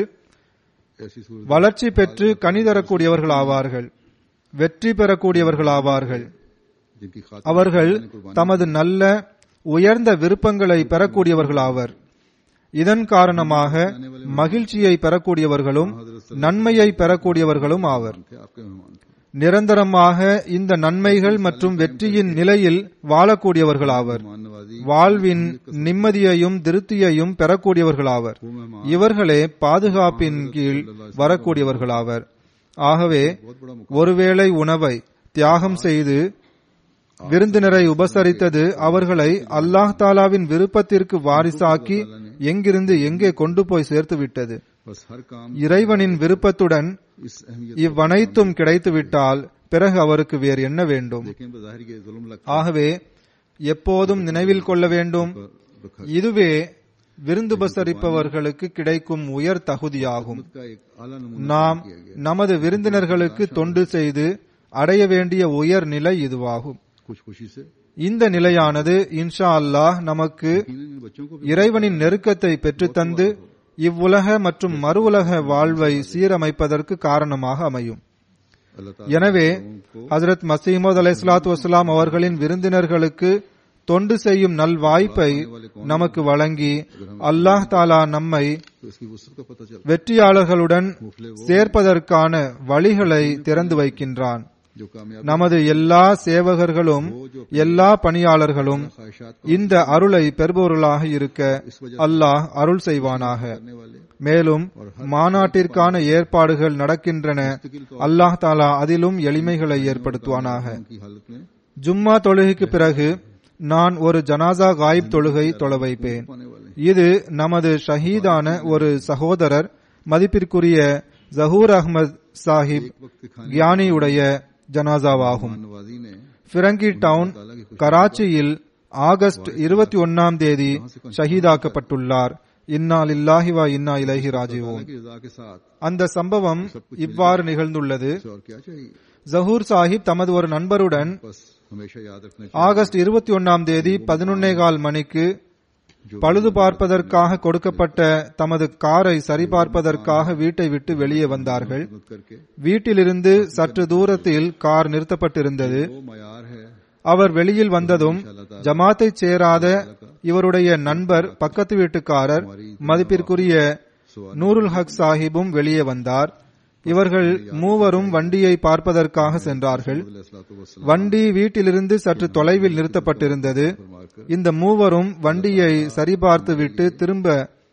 ऐसी सूरत வளர்ச்சி பெற்று கனி தரக்கூடியவர்கள் ஆவார்கள் வெற்றி பெறக்கூடியவர்கள் ஆவார்கள் जिनकी खातिर அவர்கள் தமது நல்ல உயர்ந்த விருப்பங்களை பெறக்கூடியவர்கள் ஆவர் இதன் காரணமாக மகிழ்ச்சியை பெறக்கூடியவர்களும் நன்மையை பெறக்கூடியவர்களும் ஆவர் थे आपके मेहमान थे நிரந்தரமாக இந்த நன்மைகள் மற்றும் வெற்றியின் நிலையில் வாழக்கூடியவர்கள் ஆவர் मेहमान नवाजी வாழ்வின் நிம்மதியையும் திருப்தியையும் பெறக்கூடியவர்களாவர் वो मेहमान இவர்களே பாதுகாப்பின் கீழ் வரக்கூடியவர்களாவர் ஆகவே ஒருவேளை உணவை தியாகம் செய்து விருந்தினரை உபசரித்தது அவர்களை அல்லாஹ் தாலாவின் விருப்பத்திற்கு வாரிசாக்கி எங்கிருந்து எங்கே கொண்டு போய் சேர்த்து விட்டது बस हर काम இறைவனின் விருப்பத்துடன் इस अहमियत இவ்வனைத்தும் கிடைத்துவிட்டால் பிறகு அவருக்கு வேறு என்ன வேண்டும் लेकिन बज़ाहिर ये जुल्म लगता ஆகவே எப்போதும் நினைவில் கொள்ள வேண்டும் है रखा இதுவே விருந்துபசரிப்பவர்களுக்கு கிடைக்கும் உயர் தகுதியாகும் का एक आला नमूना நாம் நமது விருந்தினர்களுக்கு தொண்டு செய்து அடைய வேண்டிய உயர் நிலை இதுவாகும் खुश खुशी से இந்த நிலையானது இன்ஷா அல்லாஹ் நமக்கு इन बच्चों को भी இறைவனின் நெருக்கத்தை பெற்றுத்தந்து இவ்வுலக மற்றும் மறு உலக வாழ்வை சீரமைப்பதற்கு காரணமாக அமையும் अल्लाह ताला எனவே ஹசரத் மசீமது அலைஹிஸ்ஸலாத்து வஸ்ஸலாம் அவர்களின் விருந்தினர்களுக்கு தொண்டு செய்யும் நல் வாய்ப்பை நமக்கு வழங்கி அல்லாஹ் தாலா நம்மை तो इसकी वसत का पता चलता வெற்றியாளர்களுடன் சேர்ப்பதற்கான வழிகளை திறந்து வைக்கின்றான் है। जो कामयाब நமது எல்லா சேவகர்களும் எல்லா பணியாளர்களும் ख्वाहिशात இந்த அருளை பெறுபவர்களாக இருக்க அல்லாஹ் அருள் செய்வானாக करने वाले மேலும் மாநாட்டிற்கான ஏற்பாடுகள் நடக்கின்றன அல்லாஹ் தாலா அதிலும் எளிமைகளை ஏற்படுத்துவானாக की हालत में ஜும்மா தொழுகைக்கு பிறகு நான் ஒரு ஜனாசா காயிப் தொழுகை தொழ வைப்பேன் पाने वाले இது நமது ஷஹீதான ஒரு சகோதரர் மதிப்பிற்குரிய ஜஹூர் அஹ்மத் சாஹிப் वक्त के खाने கியானியுடைய ஜனாசாவாகும் नवाजी ने ஃபிரங்கி டவுன் கராச்சியில் ஆகஸ்ட் இருபத்தி ஒன்னாம் தேதி ஷஹீதாக்கப்பட்டுள்ளார் இன்னா லில்லாஹி வ இன்னா இலைஹி ராஜிவோன் की रजा के साथ அந்த சம்பவம் இவ்வாறு நிகழ்ந்துள்ளது इसे और क्या चाहिए ஜஹூர் சாஹிப் தமது ஒரு நண்பருடன் बस हमेशा याद रखना ஆகஸ்ட் இருபத்தி ஒன்னாம் தேதி பதினொன்னே கால் மணிக்கு பழுது பார்ப்பதற்காக கொடுக்கப்பட்ட தமது காரை சரிபார்ப்பதற்காக வீட்டை விட்டு வெளியே வந்தார்கள் चाहिए करके வீட்டிலிருந்து சற்று தூரத்தில் கார் நிறுத்தப்பட்டிருந்தது वो मयार है அவர் வெளியில் வந்ததும் ஜமாத்தைச் சேராத இவருடைய நண்பர் பக்கத்து வீட்டுக்காரர் மதிப்பிற்குரிய நூருல் ஹக் சாஹிபும் வெளியே வந்தார் இவர்கள் மூவரும் வண்டியை பார்ப்பதற்காக சென்றார்கள் வண்டி வீட்டிலிருந்து சற்று தொலைவில் நிறுத்தப்பட்டிருந்தது இந்த மூவரும் வண்டியை சரிபார்த்துவிட்டு திரும்ப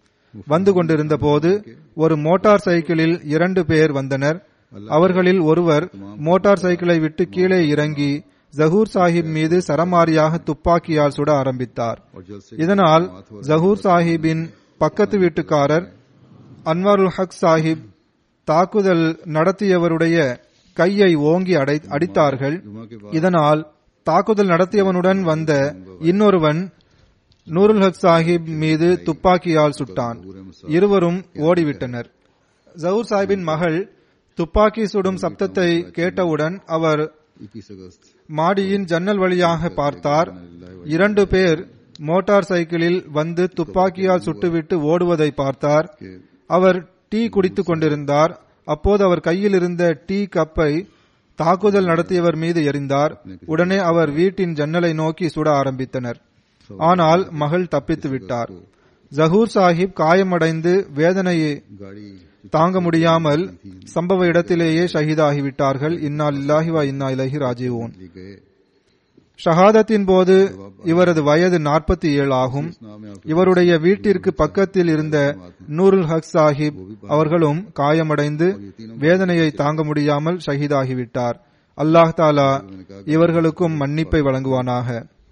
வந்து கொண்டிருந்த போது ஒரு மோட்டார் சைக்கிளில் இரண்டு பேர் வந்தனர் அவர்களில் ஒருவர் மோட்டார் சைக்கிளை விட்டு கீழே இறங்கி ஜஹூர் சாஹிப் மீது சரமாரியாக துப்பாக்கியால் சுட ஆரம்பித்தார் और जल्द से இதனால் ஜஹூர் சாஹிப்பின் பக்கத்து வீட்டுக்காரர் அன்வாருல் ஹக் சாஹிப் தாக்குதல் நடத்தியவருடைய கையை ஓங்கி அடை அடித்தார்கள் जुमा के बाद இதனால் தாக்குதல் நடத்தியவனுடன் வந்த இன்னொருவன் நூருல் ஹக் சாஹிப் மீது துப்பாக்கியால் சுட்டான் இருவரும் ஓடிவிட்டனர் ஜஹூர் சாஹிப்பின் மகள் துப்பாக்கி சுடும் சப்தத்தை கேட்டவுடன் அவர் इक्कीस अगस्त மாடியின் ஜன்னல் வழியாக பார்த்தார் இரண்டு பேர் மோட்டார் சைக்கிளில் வந்து துப்பாக்கியால் சுட்டுவிட்டு ஓடுவதை பார்த்தார் के அவர் டீ குடித்துக் கொண்டிருந்தார் அப்போது அவர் கையில் இருந்த டீ கப்பை தாக்குதல் நடத்தியவர் மீது எறிந்தார் உடனே அவர் வீட்டின் ஜன்னலை நோக்கி சுட ஆரம்பித்தனர் ஆனால் மகள் தப்பித்து விட்டார் ஜஹூர் சாஹிப் காயமடைந்து வேதனையை गाड़ी தாங்க முடியாமல் சம்பவ இடத்திலேயே ஷஹீதாகிவிட்டார்கள் இன்னா லில்லாஹி வ இன்னா இலைஹி ராஜிவூன் ले गए ஷஹாதத்தின் போது இவரது வயது நாற்பத்தி ஏழு ஆகும் नाम है आपके இவருடைய வீட்டிற்கு பக்கத்தில் இருந்த நூருல் ஹக் சாஹிப் அவர்களும் காயமடைந்து வேதனையை தாங்க முடியாமல் ஷஹீதாகிவிட்டார் அல்லாஹ் தாலா இவர்களுக்கும் மன்னிப்பை வழங்குவானாக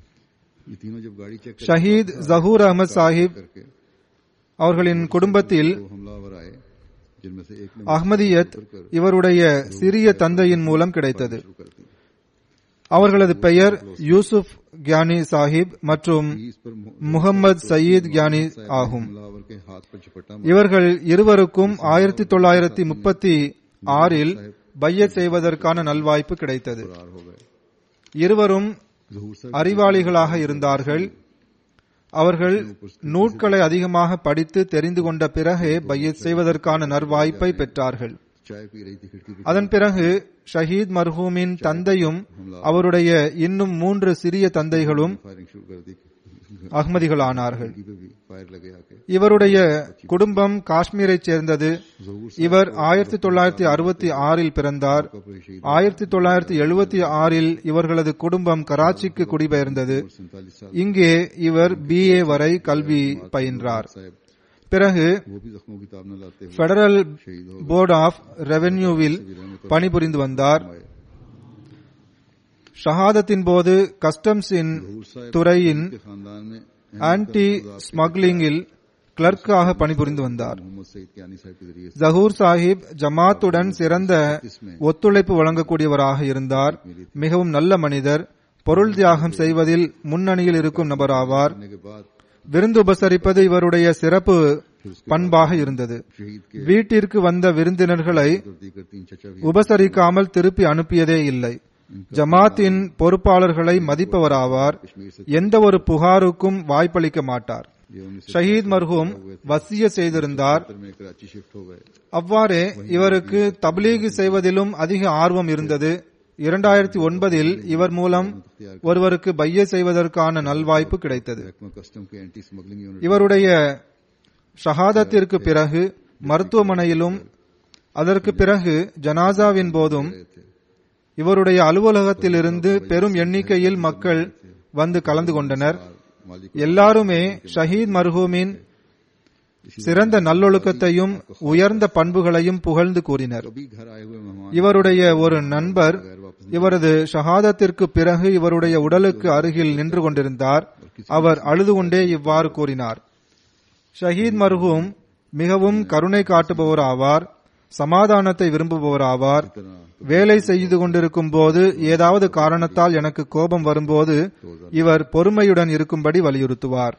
ये तीनों जब गाड़ी चेक ஷஹீத் ஜஹூர் அகமது சாஹிப் करके அவர்களின் குடும்பத்தில் दो हमलावर आए जिनमें से एक ने அஹ்மதியத் இவருடைய சிறிய தந்தையின் மூலம் கிடைத்தது शुरू कर दी அவர்களது பெயர் யூசுப் கியானி சாஹிப் மற்றும் इस पर मु- முகம்மது சயீத் கியானி ஆகும் हमलावर के हाथ पर झपटा இவர்கள் இருவருக்கும் ஆயிரத்தி தொள்ளாயிரத்தி முப்பத்தி ஆறில் பையத் செய்வதற்கான நல்வாய்ப்பு கிடைத்தது फरार हो गए இருவரும் जहूर साहब அறிவாளிகளாக இருந்தார்கள் அவர்கள் நூட்களை அதிகமாக படித்து தெரிந்து கொண்ட பிறகே பையத் செய்வதற்கான நல்வாய்ப்பை பெற்றார்கள் चाय पी रही थी खिड़की पे அதன் பிறகு ஷஹீத் மர்ஹூமின் தந்தையும் அவருடைய இன்னும் மூன்று சிறிய தந்தைகளும் फायरिंग शुरू कर दी அகமதிகளானார்கள் खिड़की पे भी फायर लगे आके இவருடைய குடும்பம் காஷ்மீரைச் சேர்ந்தது जहूर இவர் ஆயிரத்தி தொள்ளாயிரத்தி அறுபத்தி ஆறில் பிறந்தார் का पर शहीद ஆயிரத்தி தொள்ளாயிரத்தி எழுபத்தி ஆறில் இவர்களது குடும்பம் கராச்சிக்கு குடிபெயர்ந்தது सैतालीस साल இங்கே இவர் பிஏ வரை கல்வி பயின்றார் साहब பிறகு वो भी जख्मों की ताब न लाते हुए பெடரல் शहीद हो போர்ட் ஆஃப் ரெவென்யூவில் பணிபுரிந்து வந்தார் गए ஷஹாதத்தின் போது கஸ்டம்ஸின் जहूर साहब துறையின் के खानदान में ஆன்டி ஸ்மக்லிங்கில் கிளர்க்காக பணிபுரிந்து வந்தார் मोहम्मद सईद कियानी साहब के जरिए से ஜஹூர் சாஹிப் ஜமாத்துடன் சிறந்த ஒத்துழைப்பு வழங்கக்கூடியவராக இருந்தார் மிகவும் நல்ல மனிதர் பொருள் தியாகம் செய்வதில் முன்னணியில் இருக்கும் நபராவார் करने के बाद விருந்து உபசரிப்பது இவருடைய சிறப்பு பண்பாக இருந்தது शहीद के வீட்டிற்கு வந்த விருந்தினர்களை गर्दी कर तीन चचा भी உபசரிக்காமல் திருப்பி அனுப்பியதே இல்லை ஜமாத்தின் பொறுப்பாளர்களை மதிப்பவராவார் எந்த ஒரு புகாருக்கும் வாய்ப்பளிக்க மாட்டார் ये उन्नीस ஷஹீத் மர்ஹூம் வசிய செய்திருந்தார் सत्तर में कराची शिफ्ट हो गए அவ்வாறே இவருக்கு தப்லீக் செய்வதிலும் அதிக ஆர்வம் இருந்தது இரண்டாயிரத்தி ஒன்பதில் இவர் மூலம் ஒருவருக்கு பைய செய்வதற்கான நல்வாய்ப்பு கிடைத்தது महकमा कस्टम के एंटी स्मगलिंग यूनिट இவருடைய ஷஹாதத்திற்கு பிறகு மருத்துவமனையிலும் அதற்கு பிறகு ஜனாசாவின் போதும் இவருடைய அலுவலகத்திலிருந்து பெரும் எண்ணிக்கையில் மக்கள் வந்து கலந்து கொண்டனர் मालिक எல்லாருமே ஷஹீத் மர்ஹூமின் சிறந்த நல்லொழுக்கத்தையும் உயர்ந்த பண்புகளையும் புகழ்ந்து கூறினர் कभी घर आए हुए मेहमान இவருடைய ஒரு நண்பர் இவரது ஷஹாதத்திற்கு பிறகு இவருடைய உடலுக்கு அருகில் நின்று கொண்டிருந்தார் அவர் அழுது கொண்டே இவ்வாறு கூறினார் ஷஹீத் மர்ஹூம் மிகவும் கருணை காட்டுபவர் ஆவார் சமாதானத்தை விரும்புபவர் ஆவார் வேலை செய்து கொண்டிருக்கும் போது ஏதாவது காரணத்தால் எனக்கு கோபம் வரும்போது இவர் பொறுமையுடன் இருக்கும்படி வலியுறுத்துவார்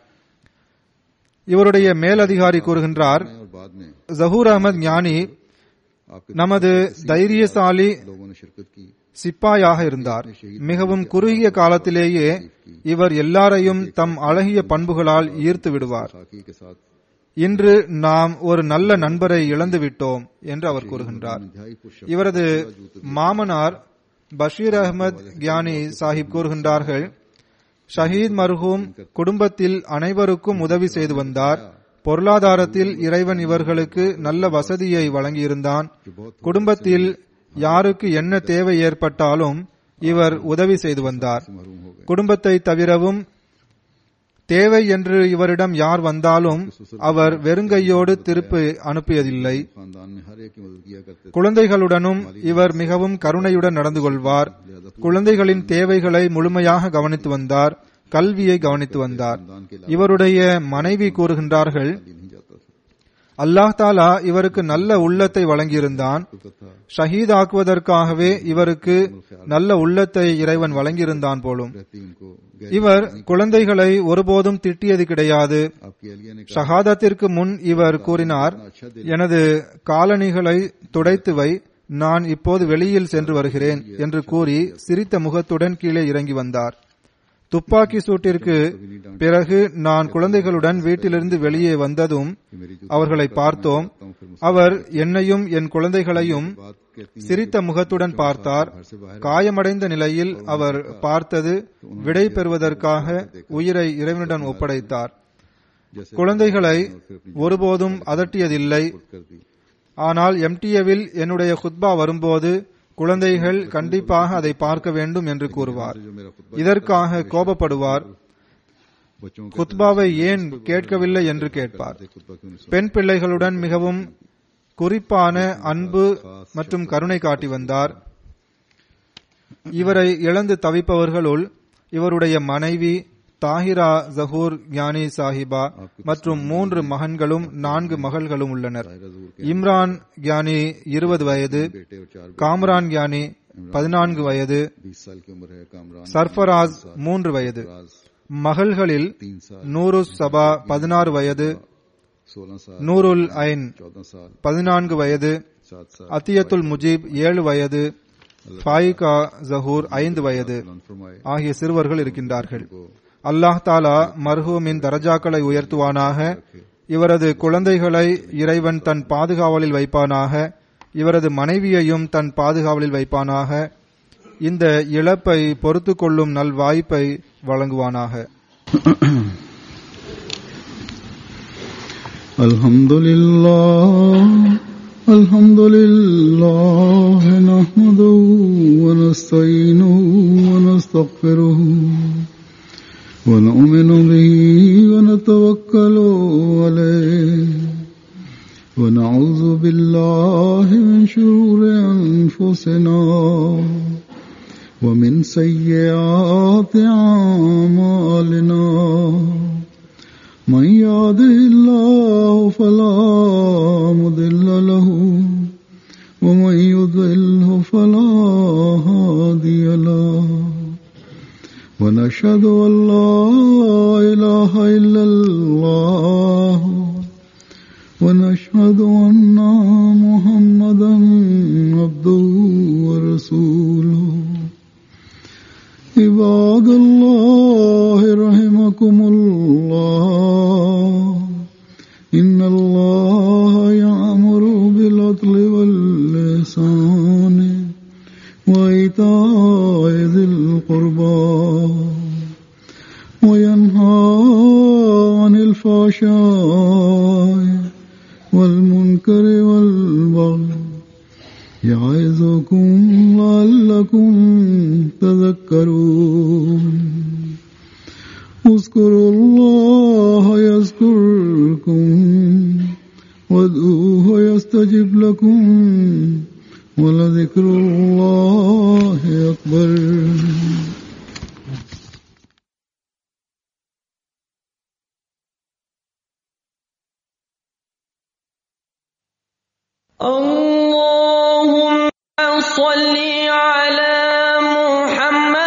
இவருடைய மேலதிகாரி கூறுகின்றார் और बाद में ஜஹூர் அகமது ஞானி आपके நமது தைரியசாலி लोगों ने शिरकत की சிப்பாயாக இருந்தார் மிகவும் குறுகிய காலத்திலேயே இவர் எல்லாரையும் தம் அழகிய பண்புகளால் ஈர்த்து விடுவார் साकी के साथ இன்று நாம் ஒரு நல்ல நண்பரை இழந்து விட்டோம் என்று அவர் கூறுகின்றார் इंतहाई पुरुष இவரது மாமனார் பஷீர் அகமது கியானி சாஹிப் கூறுகின்றார்கள் ஷஹீத் மர்ஹூம் குடும்பத்தில் அனைவருக்கும் உதவி செய்து வந்தார் பொருளாதாரத்தில் இறைவன் இவர்களுக்கு நல்ல வசதியை வழங்கியிருந்தான் குடும்பத்தில் யாருக்கு என்ன தேவை ஏற்பட்டாலும் இவர் உதவி செய்து வந்தார் महरूम हो गए குடும்பத்தை தவிரவும் தேவை என்று இவரிடம் யார் வந்தாலும் அவர் வெறுங்கையோடு திருப்பி அனுப்பியதில்லை खानदान में हर एक की मदद किया करते थे குழந்தைகளுடனும் இவர் மிகவும் கருணையுடன் நடந்து கொள்வார் குழந்தைகளின் தேவைகளை முழுமையாக கவனித்து வந்தார் கல்வியை கவனித்து வந்தார் இவருடைய மனைவி கூறுகின்றார்கள் खाली नहीं जाता था அல்லாஹ் தாலா இவருக்கு நல்ல உள்ளத்தை வழங்கியிருந்தான் तो कथा ஷஹீத் ஆக்குவதற்காகவே இவருக்கு நல்ல உள்ளத்தை இறைவன் வழங்கியிருந்தான் போலும் रहती उनको இவர் குழந்தைகளை ஒருபோதும் திட்டியது கிடையாது आपकी अलिया ने कहा ஷஹாதத்திற்கு முன் இவர் கூறினார் எனது காலணிகளை துடைத்து வை நான் இப்போது வெளியில் சென்று வருகிறேன் என்று கூறி சிரித்த முகத்துடன் கீழே இறங்கி வந்தார் துப்பாக்கி சூட்டிற்கு பிறகு நான் குழந்தைகளுடன் வீட்டிலிருந்து வெளியே வந்ததும் कि मेरी जो அவர்களை பார்த்தோம் हूं फिर அவர் என்னையும் என் குழந்தைகளையும் बात कहती சிரித்த முகத்துடன் பார்த்தார் காயமடைந்த நிலையில் அவர் பார்த்தது விடை பெறுவதற்காக உயிரை இறைவனிடம் ஒப்படைத்தார் जैसे குழந்தைகளை ஒருபோதும் அதட்டியதில்லை कर दी ஆனால் எம்டிஏவில் என்னுடைய குத்பா வரும்போது குழந்தைகள் கண்டிப்பாக அதை பார்க்க வேண்டும் என்று கூறுவார் जो मेरा खुतबा இதற்காக கோபப்படுவார் बच्चों के குத்பாவை ஏன் கேட்கவில்லை என்று கேட்பார் खुतबा क्यों नहीं பெண் பிள்ளைகளுடன் மிகவும் குறிப்பான அன்பு மற்றும் கருணை காட்டி வந்தார் இவரை இழந்து தவிப்பவர்களுள் இவருடைய மனைவி தாஹிரா ஜஹூர் ஞானி சாஹிபா மற்றும் மூன்று மகன்களும் நான்கு மகள்களும் உள்ளனர் இம்ரான் ஞானி இருபது வயது बेटे और चार காம்ரான் ஞானி பதினான்கு வயது बीस साल की उम्र है कामरान சர்ஃபராஸ் மூன்று வயது राज மகள்களில் तीन साल நூரு சபா பதினாறு வயது सोलह साल நூருல் ஐன் चौदह साल பதினான்கு வயது सात साल அத்தியத்துல் முஜீப் ஏழு வயது ஃபாயிகா ஜஹூர் ஐந்து வயது फरमाए ஆகிய சிறுவர்கள் இருக்கின்றார்கள் அல்லாஹ் தாலா மர்ஹூமின் தரஜாக்களை உயர்த்துவானாக இவரது குழந்தைகளை இறைவன் தன் பாதுகாவலில் வைப்பானாக இவரது மனைவியையும் தன் பாதுகாவலில் வைப்பானாக இந்த இழப்பை பொறுத்து கொள்ளும் நல் வாய்ப்பை வழங்குவானாக الحمد لله الحمد لله نحمده ونستعينه ونستغفره ونؤمن به ونتوكل عليه ونعوذ بالله من شرور أنفسنا ومن سيئات أعمالنا من يهده الله فلا مضل له ومن يضله فلا هادي له ونشهد أن لا إله إلا الله ونشهد أن محمدا عبده ورسوله عباد الله رحمكم الله إن الله يأمر بالعدل واللسان وإيتاء ذي القربى وينهى عن الفحشاء والمنكر والبغي يعظكم لعلكم تذكرون اذكروا الله يذكركم وادعوه يستجب لكم ولذكر الله أكبر اللهم صل